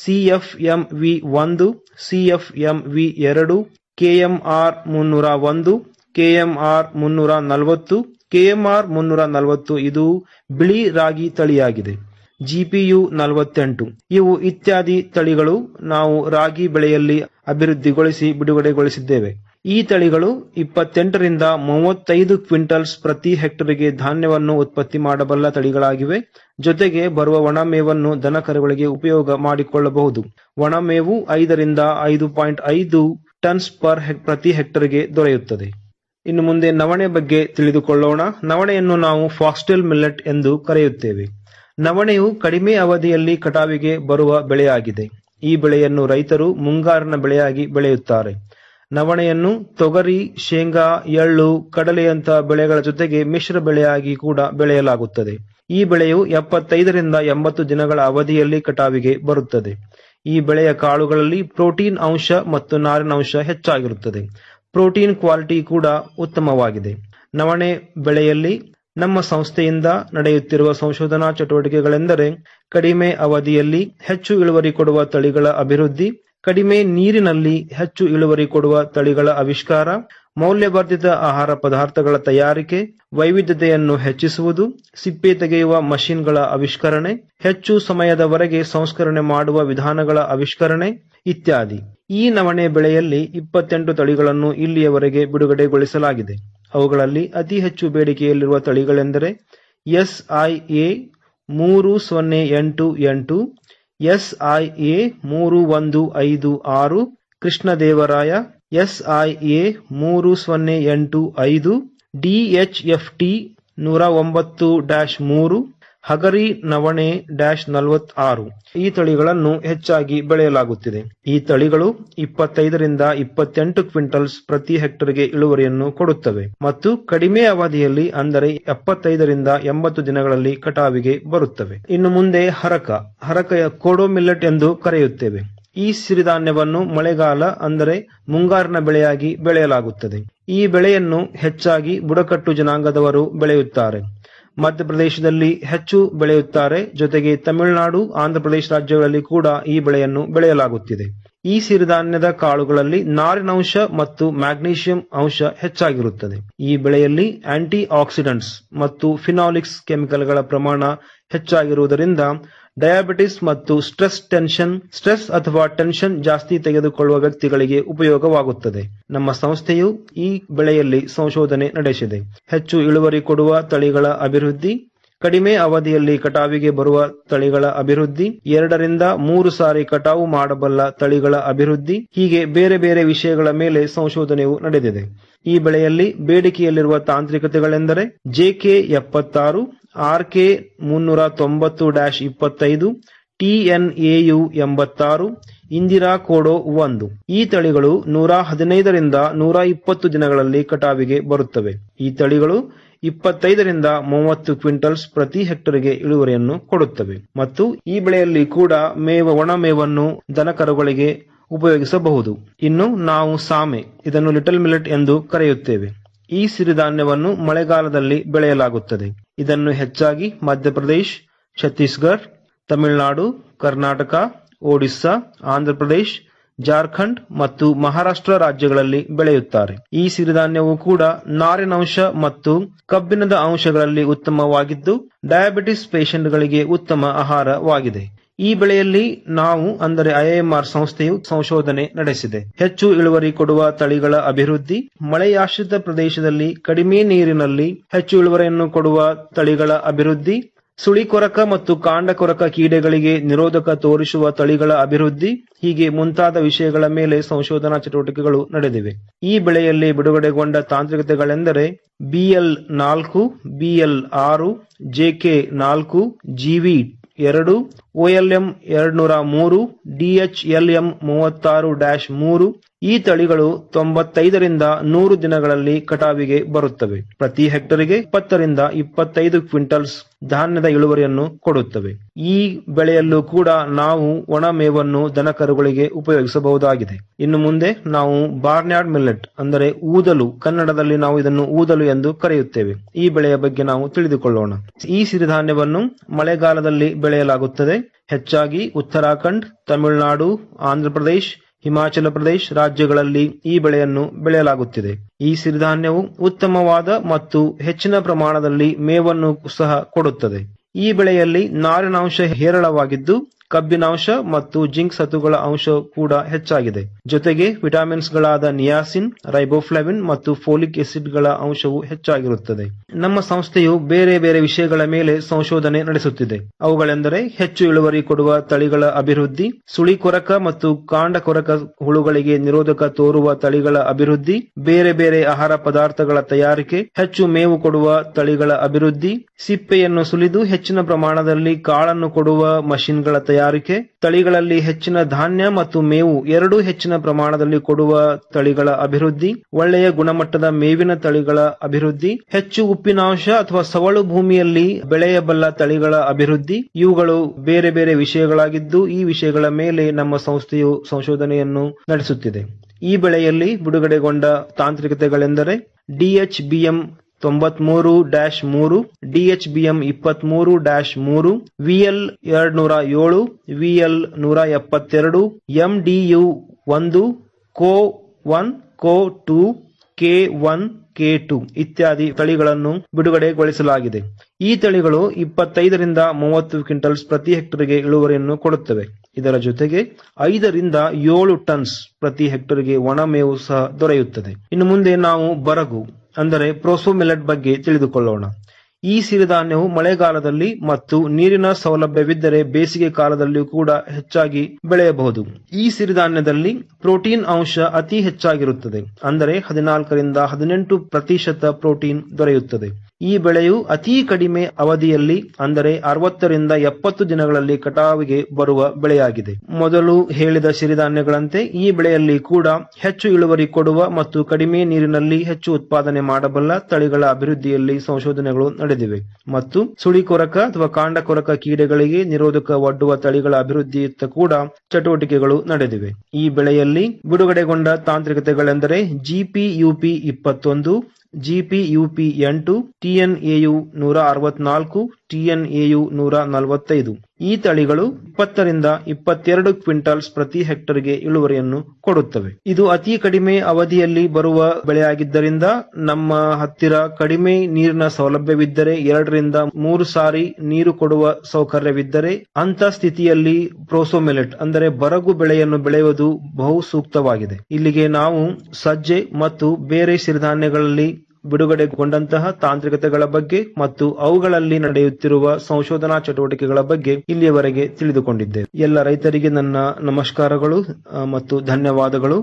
ಸಿಎಫ್ಎಂವಿ ಒಂದು ಸಿಎಫ್ಎಂವಿ ಎರಡು ಕೆಎಂಆರ್ ಮುನ್ನೂರ ಒಂದು ಕೆಎಂಆರ್ ಮುನ್ನೂರ ನಲವತ್ತು ಕೆಎಂಆರ್ ಮುನ್ನೂರ ನಲವತ್ತು ಇದು ಬಿಳಿ ರಾಗಿ ತಳಿಯಾಗಿದೆ ಜಿಪಿಯು ನಲವತ್ತೆಂಟು ಇವು ಇತ್ಯಾದಿ ತಳಿಗಳು ನಾವು ರಾಗಿ ಬೆಳೆಯಲ್ಲಿ ಅಭಿವೃದ್ಧಿಗೊಳಿಸಿ ಬಿಡುಗಡೆಗೊಳಿಸಿದ್ದೇವೆ ಈ ತಳಿಗಳು ಇಪ್ಪತ್ತೆಂಟರಿಂದ ಮೂವತ್ತೈದು ಕ್ವಿಂಟಲ್ಸ್ ಪ್ರತಿ ಹೆಕ್ಟರ್ಗೆ ಧಾನ್ಯವನ್ನು ಉತ್ಪತ್ತಿ ಮಾಡಬಲ್ಲ ತಳಿಗಳಾಗಿವೆ ಜೊತೆಗೆ ಬರುವ ಒಣಮೇವನ್ನು ದನಕರುಗಳಿಗೆ ಉಪಯೋಗ ಮಾಡಿಕೊಳ್ಳಬಹುದು ಒಣಮೇವು ಐದರಿಂದ ಐದು ಪಾಯಿಂಟ್ ಐದು ಟನ್ಸ್ ಪರ್ ಹೆಕ್- ಪ್ರತಿ ಹೆಕ್ಟರ್ಗೆ ದೊರೆಯುತ್ತದೆ ಇನ್ನು ಮುಂದೆ ನವಣೆ ಬಗ್ಗೆ ತಿಳಿದುಕೊಳ್ಳೋಣ ನವಣೆಯನ್ನು ನಾವು ಫಾಕ್ಸ್ಟೆಲ್ ಮಿಲ್ಲೆಟ್ ಎಂದು ಕರೆಯುತ್ತೇವೆ ನವಣೆಯು ಕಡಿಮೆ ಅವಧಿಯಲ್ಲಿ ಕಟಾವಿಗೆ ಬರುವ ಬೆಳೆಯಾಗಿದೆ ಈ ಬೆಳೆಯನ್ನು ರೈತರು ಮುಂಗಾರಿನ ಬೆಳೆಯಾಗಿ ಬೆಳೆಯುತ್ತಾರೆ ನವಣೆಯನ್ನು ತೊಗರಿ ಶೇಂಗಾ ಎಳ್ಳು ಕಡಲೆಯಂತಹ ಬೆಳೆಗಳ ಜೊತೆಗೆ ಮಿಶ್ರ ಬೆಳೆಯಾಗಿ ಕೂಡ ಬೆಳೆಯಲಾಗುತ್ತದೆ ಈ ಬೆಳೆಯು ಎಪ್ಪತ್ತೈದರಿಂದ ಎಂಬತ್ತು ದಿನಗಳ ಅವಧಿಯಲ್ಲಿ ಕಟಾವಿಗೆ ಬರುತ್ತದೆ ಈ ಬೆಳೆಯ ಕಾಳುಗಳಲ್ಲಿ ಪ್ರೋಟೀನ್ ಅಂಶ ಮತ್ತು ನಾರಿನ ಅಂಶ ಹೆಚ್ಚಾಗಿರುತ್ತದೆ ಪ್ರೋಟೀನ್ ಕ್ವಾಲಿಟಿ ಕೂಡ ಉತ್ತಮವಾಗಿದೆ ನವಣೆ ಬೆಳೆಯಲ್ಲಿ ನಮ್ಮ ಸಂಸ್ಥೆಯಿಂದ ನಡೆಯುತ್ತಿರುವ ಸಂಶೋಧನಾ ಚಟುವಟಿಕೆಗಳೆಂದರೆ ಕಡಿಮೆ ಅವಧಿಯಲ್ಲಿ ಹೆಚ್ಚು ಇಳುವರಿ ಕೊಡುವ ತಳಿಗಳ ಅಭಿವೃದ್ಧಿ ಕಡಿಮೆ ನೀರಿನಲ್ಲಿ ಹೆಚ್ಚು ಇಳುವರಿ ಕೊಡುವ ತಳಿಗಳ ಆವಿಷ್ಕಾರ ಮೌಲ್ಯವರ್ಧಿತ ಆಹಾರ ಪದಾರ್ಥಗಳ ತಯಾರಿಕೆ ವೈವಿಧ್ಯತೆಯನ್ನು ಹೆಚ್ಚಿಸುವುದು ಸಿಪ್ಪೆ ತೆಗೆಯುವ ಮಷಿನ್ಗಳ ಆವಿಷ್ಕರಣೆ ಹೆಚ್ಚು ಸಮಯದವರೆಗೆ ಸಂಸ್ಕರಣೆ ಮಾಡುವ ವಿಧಾನಗಳ ಆವಿಷ್ಕರಣೆ ಇತ್ಯಾದಿ ಈ ನವಣೆ ಬೆಳೆಯಲ್ಲಿ ಇಪ್ಪತ್ತೆಂಟು ತಳಿಗಳನ್ನು ಇಲ್ಲಿಯವರೆಗೆ ಬಿಡುಗಡೆಗೊಳಿಸಲಾಗಿದೆ ಅವುಗಳಲ್ಲಿ ಅತಿ ಹೆಚ್ಚು ಬೇಡಿಕೆಯಲ್ಲಿರುವ ತಳಿಗಳೆಂದರೆ ಎಸ್ಐಎ ಮೂರು ಸೊನ್ನೆ ಎಂಟು ಎಂಟು ಎಸ್ಐಎ ಮೂರು ಒಂದು ಐದು ಆರು ಕೃಷ್ಣದೇವರಾಯ ಎಸ್ಐಎ ಮೂರು ಸೊನ್ನೆ ಎಂಟು ಐದು ಡಿಎಚ್ಎಫ್ಟಿ ನೂರ ಒಂಬತ್ತು ಡ್ಯಾಶ್ ಮೂರು ಹಗರಿ ನವಣೆ ಡ್ಯಾಶ್ ನಲವತ್ತಾರು ಈ ತಳಿಗಳನ್ನು ಹೆಚ್ಚಾಗಿ ಬೆಳೆಯಲಾಗುತ್ತಿದೆ ಈ ತಳಿಗಳು ಇಪ್ಪತ್ತೈದರಿಂದ ಇಪ್ಪತ್ತೆಂಟು ಕ್ವಿಂಟಲ್ಸ್ ಪ್ರತಿ ಹೆಕ್ಟರ್ಗೆ ಇಳುವರಿಯನ್ನು ಕೊಡುತ್ತವೆ ಮತ್ತು ಕಡಿಮೆ ಅವಧಿಯಲ್ಲಿ ಅಂದರೆ ಎಪ್ಪತ್ತೈದರಿಂದ ಎಂಬತ್ತು ದಿನಗಳಲ್ಲಿ ಕಟಾವಿಗೆ ಬರುತ್ತವೆ ಇನ್ನು ಮುಂದೆ ಹರಕ ಹರಕ ಕೋಡೋ ಮಿಲ್ಲೆಟ್ ಎಂದು ಕರೆಯುತ್ತೇವೆ ಈ ಸಿರಿಧಾನ್ಯವನ್ನು ಮಳೆಗಾಲ ಅಂದರೆ ಮುಂಗಾರಿನ ಬೆಳೆಯಾಗಿ ಬೆಳೆಯಲಾಗುತ್ತದೆ ಈ ಬೆಳೆಯನ್ನು ಹೆಚ್ಚಾಗಿ ಬುಡಕಟ್ಟು ಜನಾಂಗದವರು ಬೆಳೆಯುತ್ತಾರೆ ಮಧ್ಯಪ್ರದೇಶದಲ್ಲಿ ಹೆಚ್ಚು ಬೆಳೆಯುತ್ತಾರೆ ಜೊತೆಗೆ ತಮಿಳುನಾಡು ಆಂಧ್ರಪ್ರದೇಶ ರಾಜ್ಯಗಳಲ್ಲಿ ಕೂಡ ಈ ಬೆಳೆಯನ್ನು ಬೆಳೆಯಲಾಗುತ್ತಿದೆ ಈ ಸಿರಿಧಾನ್ಯದ ಕಾಳುಗಳಲ್ಲಿ ನಾರಿನಂಶ ಮತ್ತು ಮ್ಯಾಗ್ನೀಷಿಯಂ ಅಂಶ ಹೆಚ್ಚಾಗಿರುತ್ತದೆ ಈ ಬೆಳೆಯಲ್ಲಿ ಆಂಟಿ ಆಕ್ಸಿಡೆಂಟ್ಸ್ ಮತ್ತು ಫಿನಾಲಿಕ್ಸ್ ಕೆಮಿಕಲ್ಗಳ ಪ್ರಮಾಣ ಹೆಚ್ಚಾಗಿರುವುದರಿಂದ ಡಯಾಬಿಟಿಸ್ ಮತ್ತು ಸ್ಟ್ರೆಸ್ ಟೆನ್ಷನ್ ಸ್ಟ್ರೆಸ್ ಅಥವಾ ಟೆನ್ಷನ್ ಜಾಸ್ತಿ ತೆಗೆದುಕೊಳ್ಳುವ ವ್ಯಕ್ತಿಗಳಿಗೆ ಉಪಯೋಗವಾಗುತ್ತದೆ ನಮ್ಮ ಸಂಸ್ಥೆಯು ಈ ಬೆಳೆಯಲ್ಲಿ ಸಂಶೋಧನೆ ನಡೆಸಿದೆ ಹೆಚ್ಚು ಇಳುವರಿ ಕೊಡುವ ತಳಿಗಳ ಅಭಿವೃದ್ಧಿ ಕಡಿಮೆ ಅವಧಿಯಲ್ಲಿ ಕಟಾವಿಗೆ ಬರುವ ತಳಿಗಳ ಅಭಿವೃದ್ಧಿ ಎರಡರಿಂದ ಮೂರು ಸಾರಿ ಕಟಾವು ಮಾಡಬಲ್ಲ ತಳಿಗಳ ಅಭಿವೃದ್ಧಿ ಹೀಗೆ ಬೇರೆ ಬೇರೆ ವಿಷಯಗಳ ಮೇಲೆ ಸಂಶೋಧನೆಯು ನಡೆದಿದೆ ಈ ಬೆಳೆಯಲ್ಲಿ ಬೇಡಿಕೆಯಲ್ಲಿರುವ ತಾಂತ್ರಿಕತೆಗಳೆಂದರೆ ಜೆಕೆ ಎಪ್ಪತ್ತಾರು ಆರ್ಕೆ ಮುನ್ನೂರ ತೊಂಬತ್ತು ಡ್ಯಾಶ್ ಇಪ್ಪತ್ತೈದು ಟಿಎನ್ಎಯು ಎಂಬತ್ತಾರು ಇಂದಿರಾ ಕೋಡೋ ಒಂದು ಈ ತಳಿಗಳು ನೂರ ಹದಿನೈದರಿಂದ ನೂರ ಇಪ್ಪತ್ತು ದಿನಗಳಲ್ಲಿ ಕಟಾವಿಗೆ ಬರುತ್ತವೆ ಈ ತಳಿಗಳು ಇಪ್ಪತ್ತೈದರಿಂದ ಮೂವತ್ತು ಕ್ವಿಂಟಲ್ಸ್ ಪ್ರತಿ ಹೆಕ್ಟರ್ಗೆ ಇಳುವರಿಯನ್ನು ಕೊಡುತ್ತವೆ ಮತ್ತು ಈ ಬೆಳೆಯಲ್ಲಿ ಕೂಡ ಮೇವ ಒಣ ಮೇವನ್ನು ದನಕರುಗಳಿಗೆ ಉಪಯೋಗಿಸಬಹುದು ಇನ್ನು ನಾವು ಸಾಮೆ ಇದನ್ನು ಲಿಟಲ್ ಮಿಲೆಟ್ ಎಂದು ಕರೆಯುತ್ತೇವೆ ಈ ಸಿರಿಧಾನ್ಯವನ್ನು ಮಳೆಗಾಲದಲ್ಲಿ ಬೆಳೆಯಲಾಗುತ್ತದೆ ಇದನ್ನು ಹೆಚ್ಚಾಗಿ ಮಧ್ಯಪ್ರದೇಶ್ ಛತ್ತೀಸ್ಗಢ ತಮಿಳುನಾಡು ಕರ್ನಾಟಕ ಒಡಿಸ್ಸಾ ಆಂಧ್ರಪ್ರದೇಶ್ ಜಾರ್ಖಂಡ್ ಮತ್ತು ಮಹಾರಾಷ್ಟ್ರ ರಾಜ್ಯಗಳಲ್ಲಿ ಬೆಳೆಯುತ್ತಾರೆ ಈ ಸಿರಿಧಾನ್ಯವು ಕೂಡ ನಾರಿನಂಶ ಮತ್ತು ಕಬ್ಬಿಣದ ಅಂಶಗಳಲ್ಲಿ ಉತ್ತಮವಾಗಿದ್ದು ಡಯಾಬಿಟಿಸ್ ಪೇಷಂಟ್ಗಳಿಗೆ ಉತ್ತಮ ಆಹಾರವಾಗಿದೆ ಈ ಬೆಳೆಯಲ್ಲಿ ನಾವು ಅಂದರೆ ಐಎಂಆರ್ ಸಂಸ್ಥೆಯು ಸಂಶೋಧನೆ ನಡೆಸಿದೆ ಹೆಚ್ಚು ಇಳುವರಿ ಕೊಡುವ ತಳಿಗಳ ಅಭಿವೃದ್ಧಿ ಮಳೆಯಾಶ್ರಿತ ಪ್ರದೇಶದಲ್ಲಿ ಕಡಿಮೆ ನೀರಿನಲ್ಲಿ ಹೆಚ್ಚು ಇಳುವರಿಯನ್ನು ಕೊಡುವ ತಳಿಗಳ ಅಭಿವೃದ್ಧಿ ಸುಳಿಕೊರಕ ಮತ್ತು ಕಾಂಡ ಕೊರಕ ಕೀಡೆಗಳಿಗೆ ನಿರೋಧಕ ತೋರಿಸುವ ತಳಿಗಳ ಅಭಿವೃದ್ಧಿ ಹೀಗೆ ಮುಂತಾದ ವಿಷಯಗಳ ಮೇಲೆ ಸಂಶೋಧನಾ ಚಟುವಟಿಕೆಗಳು ನಡೆದಿವೆ ಈ ಬೆಳೆಯಲ್ಲಿ ಬಿಡುಗಡೆಗೊಂಡ ತಾಂತ್ರಿಕತೆಗಳೆಂದರೆ ಬಿಎಲ್ ನಾಲ್ಕು ಬಿಎಲ್ ಆರು ಜೆಕೆ ನಾಲ್ಕು ಜಿವಿ ಎರಡು ಒಎಲ್ಎಂ ಎರಡ್ನೂರ ಮೂರು ಡಿಎಚ್ಎಲ್ಎಂ ಮೂವತ್ತಾರು ಡ್ಯಾಶ್ ಮೂರು ಈ ತಳಿಗಳು ತೊಂಬತ್ತೈದರಿಂದ ನೂರು ದಿನಗಳಲ್ಲಿ ಕಟಾವಿಗೆ ಬರುತ್ತವೆ ಪ್ರತಿ ಹೆಕ್ಟರಿಗೆ ಇಪ್ಪತ್ತರಿಂದ ಇಪ್ಪತ್ತೈದು ಕ್ವಿಂಟಲ್ಸ್ ಧಾನ್ಯದ ಇಳುವರಿಯನ್ನು ಕೊಡುತ್ತವೆ ಈ ಬೆಳೆಯಲ್ಲೂ ಕೂಡ ನಾವು ಒಣ ಮೇವನ್ನು ದನಕರುಗಳಿಗೆ ಉಪಯೋಗಿಸಬಹುದಾಗಿದೆ ಇನ್ನು ಮುಂದೆ ನಾವು ಬಾರ್ನ್ಯಾರ್ಡ್ ಮಿಲ್ಲೆಟ್ ಅಂದರೆ ಊದಲು ಕನ್ನಡದಲ್ಲಿ ನಾವು ಇದನ್ನು ಊದಲು ಎಂದು ಕರೆಯುತ್ತೇವೆ ಈ ಬೆಳೆಯ ಬಗ್ಗೆ ನಾವು ತಿಳಿದುಕೊಳ್ಳೋಣ ಈ ಸಿರಿಧಾನ್ಯವನ್ನು ಮಳೆಗಾಲದಲ್ಲಿ ಬೆಳೆಯಲಾಗುತ್ತದೆ ಹೆಚ್ಚಾಗಿ ಉತ್ತರಾಖಂಡ್ ತಮಿಳುನಾಡು ಆಂಧ್ರಪ್ರದೇಶ್ ಹಿಮಾಚಲ ಪ್ರದೇಶ್ ರಾಜ್ಯಗಳಲ್ಲಿ ಈ ಬೆಳೆಯನ್ನು ಬೆಳೆಯಲಾಗುತ್ತಿದೆ ಈ ಸಿರಿಧಾನ್ಯವು ಉತ್ತಮವಾದ ಮತ್ತು ಹೆಚ್ಚಿನ ಪ್ರಮಾಣದಲ್ಲಿ ಮೇವನ್ನು ಸಹ ಕೊಡುತ್ತದೆ ಈ ಬೆಳೆಯಲ್ಲಿ ನಾರಿನಾಂಶ ಹೇರಳವಾಗಿದ್ದು ಕಬ್ಬಿನಾಂಶ ಮತ್ತು ಜಿಂಕ್ ಸತುಗಳ ಅಂಶ ಕೂಡ ಹೆಚ್ಚಾಗಿದೆ ಜೊತೆಗೆ ವಿಟಮಿನ್ಸ್ ಗಳಾದ ನಿಯಾಸಿನ್ ರೈಬೋಫ್ಲಾವಿನ್ ಮತ್ತು ಫೋಲಿಕ್ ಎಸಿಡ್ ಗಳ ಅಂಶವು ಹೆಚ್ಚಾಗಿರುತ್ತದೆ ನಮ್ಮ ಸಂಸ್ಥೆಯು ಬೇರೆ ಬೇರೆ ವಿಷಯಗಳ ಮೇಲೆ ಸಂಶೋಧನೆ ನಡೆಸುತ್ತಿದೆ ಅವುಗಳೆಂದರೆ ಹೆಚ್ಚು ಇಳುವರಿ ಕೊಡುವ ತಳಿಗಳ ಅಭಿವೃದ್ಧಿ ಸುಳಿ ಕೊರಕ ಮತ್ತು ಕಾಂಡ ಕೊರಕ ಹುಳುಗಳಿಗೆ ನಿರೋಧಕ ತೋರುವ ತಳಿಗಳ ಅಭಿವೃದ್ಧಿ ಬೇರೆ ಬೇರೆ ಆಹಾರ ಪದಾರ್ಥಗಳ ತಯಾರಿಕೆ ಹೆಚ್ಚು ಮೇವು ಕೊಡುವ ತಳಿಗಳ ಅಭಿವೃದ್ಧಿ ಸಿಪ್ಪೆಯನ್ನು ಸುಲಿದು ಹೆಚ್ಚಿನ ಪ್ರಮಾಣದಲ್ಲಿ ಕಾಳನ್ನು ಕೊಡುವ ಮಷಿನ್ಗಳ ತಯಾರಿಕೆ ತಳಿಗಳಲ್ಲಿ ಹೆಚ್ಚಿನ ಧಾನ್ಯ ಮತ್ತು ಮೇವು ಎರಡೂ ಹೆಚ್ಚಿನ ಪ್ರಮಾಣದಲ್ಲಿ ಕೊಡುವ ತಳಿಗಳ ಅಭಿವೃದ್ಧಿ ಒಳ್ಳೆಯ ಗುಣಮಟ್ಟದ ಮೇವಿನ ತಳಿಗಳ ಅಭಿವೃದ್ಧಿ ಹೆಚ್ಚು ಉಪ್ಪಿನಾಂಶ ಅಥವಾ ಸವಳು ಭೂಮಿಯಲ್ಲಿ ಬೆಳೆಯಬಲ್ಲ ತಳಿಗಳ ಅಭಿವೃದ್ಧಿ ಇವುಗಳು ಬೇರೆ ಬೇರೆ ವಿಷಯಗಳಾಗಿದ್ದು ಈ ವಿಷಯಗಳ ಮೇಲೆ ನಮ್ಮ ಸಂಸ್ಥೆಯು ಸಂಶೋಧನೆಯನ್ನು ನಡೆಸುತ್ತಿದೆ ಈ ಬೆಳೆಯಲ್ಲಿ ಬಿಡುಗಡೆಗೊಂಡ ತಾಂತ್ರಿಕತೆಗಳೆಂದರೆ ಡಿಎಚ್ಬಿಎಂ ತೊಂಬತ್ಮೂರು ಡ್ಯಾಶ್ ಮೂರು ಡಿಎಚ್ಬಿಎಂ ಇಪ್ಪತ್ಮೂರು ಡ್ಯಾಶ್ ಮೂರು ವಿಎಲ್ ಎರಡ್ನೂರ ಏಳು ವಿಎಲ್ ನೂರ ಎಪ್ಪತ್ತೆರಡು ಎಂಡಿಯು ಒಂದು CO one CO two K one K two ಇತ್ಯಾದಿ ತಳಿಗಳನ್ನು ಬಿಡುಗಡೆಗೊಳಿಸಲಾಗಿದೆ ಈ ತಳಿಗಳು ಇಪ್ಪತ್ತೈದರಿಂದ ಮೂವತ್ತು ಕ್ವಿಂಟಲ್ಸ್ ಪ್ರತಿ ಹೆಕ್ಟರ್ಗೆ ಇಳುವರಿಯನ್ನು ಕೊಡುತ್ತವೆ ಇದರ ಜೊತೆಗೆ ಐದರಿಂದ ಏಳು ಟನ್ಸ್ ಪ್ರತಿ ಹೆಕ್ಟರ್ಗೆ ಒಣ ಮೇವು ಸಹ ದೊರೆಯುತ್ತದೆ ಇನ್ನು ಮುಂದೆ ನಾವು ಬರಗು ಅಂದರೆ ಪ್ರೋಸೋಮಿಲೆಟ್ ಬಗ್ಗೆ ತಿಳಿದುಕೊಳ್ಳೋಣ ಈ ಸಿರಿಧಾನ್ಯವು ಮಳೆಗಾಲದಲ್ಲಿ ಮತ್ತು ನೀರಿನ ಸೌಲಭ್ಯವಿದ್ದರೆ ಬೇಸಿಗೆ ಕಾಲದಲ್ಲಿಯೂ ಕೂಡ ಹೆಚ್ಚಾಗಿ ಬೆಳೆಯಬಹುದು ಈ ಸಿರಿಧಾನ್ಯದಲ್ಲಿ ಪ್ರೋಟೀನ್ ಅಂಶ ಅತಿ ಹೆಚ್ಚಾಗಿರುತ್ತದೆ ಅಂದರೆ ಹದಿನಾಲ್ಕರಿಂದ ಹದಿನೆಂಟು ಪ್ರತಿಶತ ಪ್ರೋಟೀನ್ ದೊರೆಯುತ್ತದೆ ಈ ಬೆಳೆಯು ಅತಿ ಕಡಿಮೆ ಅವಧಿಯಲ್ಲಿ ಅಂದರೆ ಅರವತ್ತರಿಂದ ಎಪ್ಪತ್ತು ದಿನಗಳಲ್ಲಿ ಕಟಾವಿಗೆ ಬರುವ ಬೆಳೆಯಾಗಿದೆ ಮೊದಲು ಹೇಳಿದ ಸಿರಿಧಾನ್ಯಗಳಂತೆ ಈ ಬೆಳೆಯಲ್ಲಿ ಕೂಡ ಹೆಚ್ಚು ಇಳುವರಿ ಕೊಡುವ ಮತ್ತು ಕಡಿಮೆ ನೀರಿನಲ್ಲಿ ಹೆಚ್ಚು ಉತ್ಪಾದನೆ ಮಾಡಬಲ್ಲ ತಳಿಗಳ ಅಭಿವೃದ್ಧಿಯಲ್ಲಿ ಸಂಶೋಧನೆಗಳು ನಡೆದಿವೆ ಮತ್ತು ಸುಳಿ ಕೊರಕ ಅಥವಾ ಕಾಂಡ ಕೊರಕ ಕೀಡೆಗಳಿಗೆ ನಿರೋಧಕ ಒಡ್ಡುವ ತಳಿಗಳ ಅಭಿವೃದ್ಧಿಯುತ್ತ ಕೂಡ ಚಟುವಟಿಕೆಗಳು ನಡೆದಿವೆ ಈ ಬೆಳೆಯಲ್ಲಿ ಬಿಡುಗಡೆಗೊಂಡ ತಾಂತ್ರಿಕತೆಗಳೆಂದರೆ ಜಿಪಿಯುಪಿ ಇಪ್ಪತ್ತೊಂದು ಜಿಪಿಯುಪಿ ಎಂಟು ಟಿಎನ್ಎಯು ನೂರ ಅರವತ್ನಾಲ್ಕು ಟಿಎನ್ಎಯು ನೂರ ನಲವತ್ತೈದು ಈ ತಳಿಗಳು ಇಪ್ಪತ್ತರಿಂದ ಇಪ್ಪತ್ತೆರಡು ಕ್ವಿಂಟಲ್ಸ್ ಪ್ರತಿ ಹೆಕ್ಟರ್ಗೆ ಇಳುವರಿಯನ್ನು ಕೊಡುತ್ತವೆ ಇದು ಅತಿ ಕಡಿಮೆ ಅವಧಿಯಲ್ಲಿ ಬರುವ ಬೆಳೆಯಾಗಿದ್ದರಿಂದ ನಮ್ಮ ಹತ್ತಿರ ಕಡಿಮೆ ನೀರಿನ ಸೌಲಭ್ಯವಿದ್ದರೆ ಎರಡರಿಂದ ಮೂರು ಸಾರಿ ನೀರು ಕೊಡುವ ಸೌಕರ್ಯವಿದ್ದರೆ ಅಂತ ಸ್ಥಿತಿಯಲ್ಲಿ ಪ್ರೋಸೋಮೆಲೆಟ್ ಅಂದರೆ ಬರಗು ಬೆಳೆಯನ್ನು ಬೆಳೆಯುವುದು ಬಹು ಸೂಕ್ತವಾಗಿದೆ ಇಲ್ಲಿಗೆ ನಾವು ಸಜ್ಜೆ ಮತ್ತು ಬೇರೆ ಸಿರಿಧಾನ್ಯಗಳಲ್ಲಿ ಬಿಡುಗಡೆಗೊಂಡಂತಹ ತಾಂತ್ರಿಕತೆಗಳ ಬಗ್ಗೆ ಮತ್ತು ಅವುಗಳಲ್ಲಿ ನಡೆಯುತ್ತಿರುವ ಸಂಶೋಧನಾ ಚಟುವಟಿಕೆಗಳ ಬಗ್ಗೆ ಇಲ್ಲಿಯವರೆಗೆ ತಿಳಿದುಕೊಂಡಿದ್ದೇವೆ ಎಲ್ಲ ರೈತರಿಗೆ ನನ್ನ ನಮಸ್ಕಾರಗಳು ಆ, ಮತ್ತು ಧನ್ಯವಾದಗಳು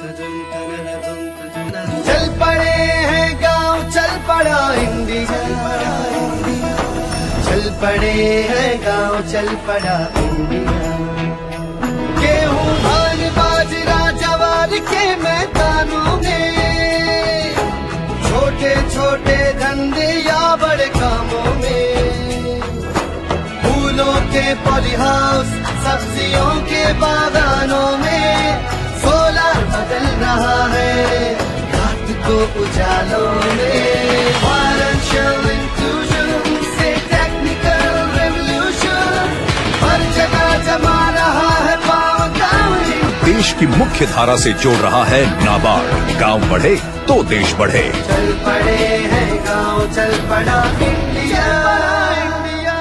चल पड़े हैं गांव चल पड़ा इंडिया चल पड़े हैं गांव चल पड़ा इंडिया गेहूं धान बाजरा जवार के मैदानों में छोटे छोटे धंधे या बड़े कामों में फूलों के पॉली हाउस सब्जियों के बागानों में सोलर बदल रहा है रात को उजालों में फाइनेंशियल इंक्लूजन से टेक्निकल रेवोल्यूशन हर जगह जमा रहा है पावर गांव देश की मुख्य धारा से जोड़ रहा है नाबार्ड गांव बढ़े तो देश बढ़े चल पड़े हैं गांव चल पड़ा इंडिया इंडिया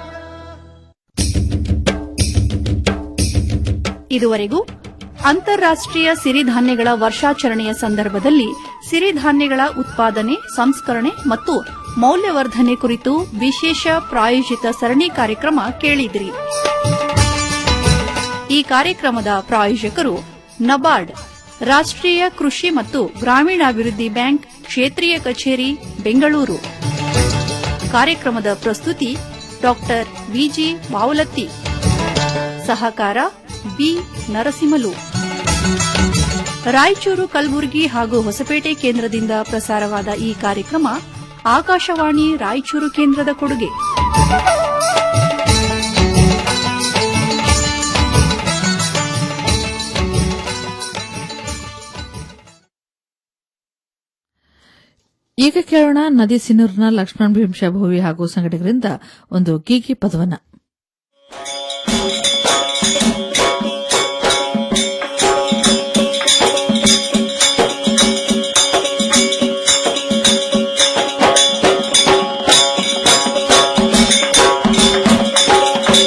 ಇದುವರೆಗೂ ಅಂತಾರಾಷ್ಟ್ರೀಯ ಸಿರಿಧಾನ್ಯಗಳ ವರ್ಷಾಚರಣೆಯ ಸಂದರ್ಭದಲ್ಲಿ ಸಿರಿಧಾನ್ಯಗಳ ಉತ್ಪಾದನೆ ಸಂಸ್ಕರಣೆ ಮತ್ತು ಮೌಲ್ಯವರ್ಧನೆ ಕುರಿತು ವಿಶೇಷ ಪ್ರಾಯೋಜಿತ ಸರಣಿ ಕಾರ್ಯಕ್ರಮ ಕೇಳಿದಿರಿ ಈ ಕಾರ್ಯಕ್ರಮದ ಪ್ರಾಯೋಜಕರು ನಬಾರ್ಡ್ ರಾಷ್ಟ್ರೀಯ ಕೃಷಿ ಮತ್ತು ಗ್ರಾಮೀಣಾಭಿವೃದ್ಧಿ ಬ್ಯಾಂಕ್ ಕ್ಷೇತ್ರೀಯ ಕಚೇರಿ ಬೆಂಗಳೂರು ಕಾರ್ಯಕ್ರಮದ ಪ್ರಸ್ತುತಿ ಡಾಕ್ಟರ್ ವಿಜಿ ಬಾವಲತ್ತಿ ಸಹಕಾರ ಬಿ ನರಸಿಂಹಲು ರಾಯಚೂರು ಕಲಬುರಗಿ ಹಾಗೂ ಹೊಸಪೇಟೆ ಕೇಂದ್ರದಿಂದ ಪ್ರಸಾರವಾದ ಈ ಕಾರ್ಯಕ್ರಮ ಆಕಾಶವಾಣಿ ರಾಯಚೂರು ಕೇಂದ್ರದ ಕೊಡುಗೆ ಈಗ ಕೇಳೋಣ ನದಿ ಸಿನ್ನೂರಿನ ಲಕ್ಷ್ಮಣ್ ಭೀಮಶಾ ಭೋವಿ ಹಾಗೂ ಸಂಘಟಕರಿಂದ ಒಂದು ಗೀಗಿ ಪದವನ್ನ